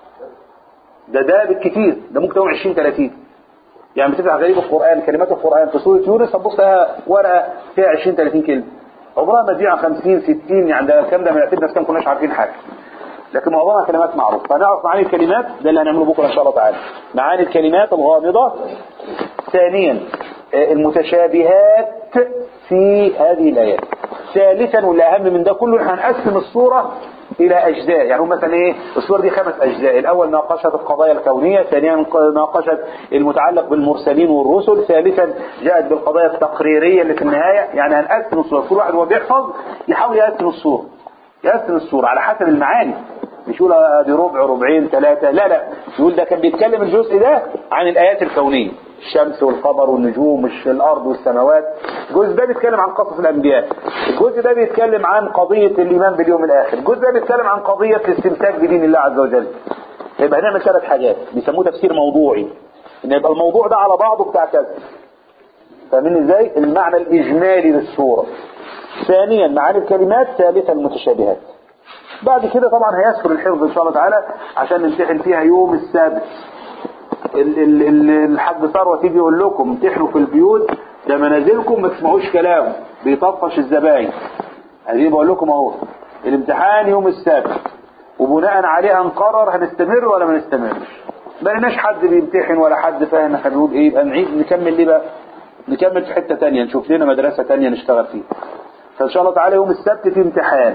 ده ده بالكثير ده ممكن تكون 20 30 يعني بتفتح غريب القرآن كلمات القرآن في سورة يونس هتبص لها ورقة فيها 20 30 كلمة عمرها ما تبيع 50 60 يعني ده الكلام ده ما يعتبر نفسنا ما كناش عارفين حاجة لكن معظمها كلمات معروفة فنعرف معاني الكلمات ده اللي هنعمله بكرة إن شاء الله تعالى معاني الكلمات الغامضة ثانيا آه، المتشابهات في هذه الآيات ثالثا والأهم من ده كله احنا هنقسم الصورة إلى أجزاء يعني هم مثلا إيه الصورة دي خمس أجزاء الأول ناقشت القضايا الكونية ثانيا ناقشت المتعلق بالمرسلين والرسل ثالثا جاءت بالقضايا التقريرية اللي في النهاية يعني هنقسم الصورة كل واحد وهو بيحفظ يحاول يقسم الصورة يقسم الصورة على حسب المعاني مش يقول دي ربع ربعين ثلاثة لا لا يقول ده كان بيتكلم الجزء ده عن الآيات الكونية الشمس والقمر والنجوم مش الأرض والسماوات الجزء ده بيتكلم عن قصص الأنبياء الجزء ده بيتكلم عن قضية الإيمان باليوم الآخر الجزء ده بيتكلم عن قضية الاستمساك بدين الله عز وجل يبقى هنعمل ثلاث حاجات بيسموه تفسير موضوعي ان يبقى الموضوع ده على بعضه بتاع كذا فاهمين ازاي المعنى الإجمالي للسورة ثانيا معاني الكلمات ثالثا المتشابهات بعد كده طبعا هيسهل الحفظ ان شاء الله تعالى عشان نمتحن فيها يوم السبت ال- ال- ال- الحاج ثروت يجي يقول لكم امتحنوا في البيوت ده منازلكم ما تسمعوش كلامه بيطفش الزباين ادي بقول لكم اهو الامتحان يوم السبت وبناء عليه هنقرر هنستمر ولا ما نستمرش ما لناش حد بيمتحن ولا حد فاهم احنا بنقول ايه يبقى نعيد نكمل ليه بقى نكمل في حتة تانية نشوف لنا مدرسة تانية نشتغل فيها فان شاء الله تعالى يوم السبت في امتحان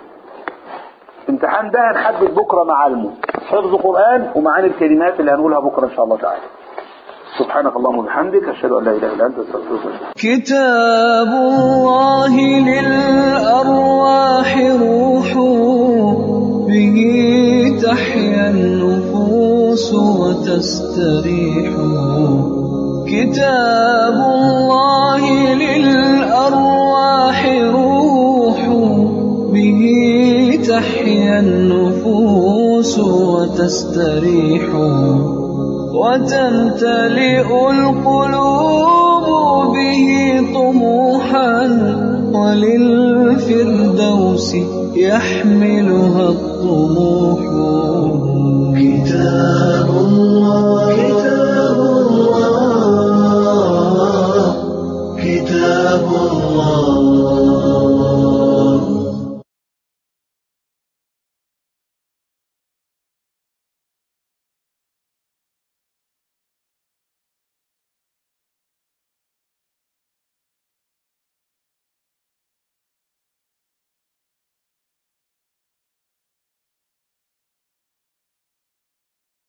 الامتحان ده هنحدد بكرة معالمه حفظ قرآن ومعاني الكلمات اللي هنقولها بكرة ان شاء الله تعالى سبحانك اللهم وبحمدك اشهد ان لا اله الا انت استغفرك واتوب إليك. كتاب الله للأرواح روح به تحيا النفوس وتستريح كتاب الله للأرواح روح به تحيا النفوس وتستريح وتمتلئ القلوب به طموحا وللفردوس يحملها الطموح كتاب الله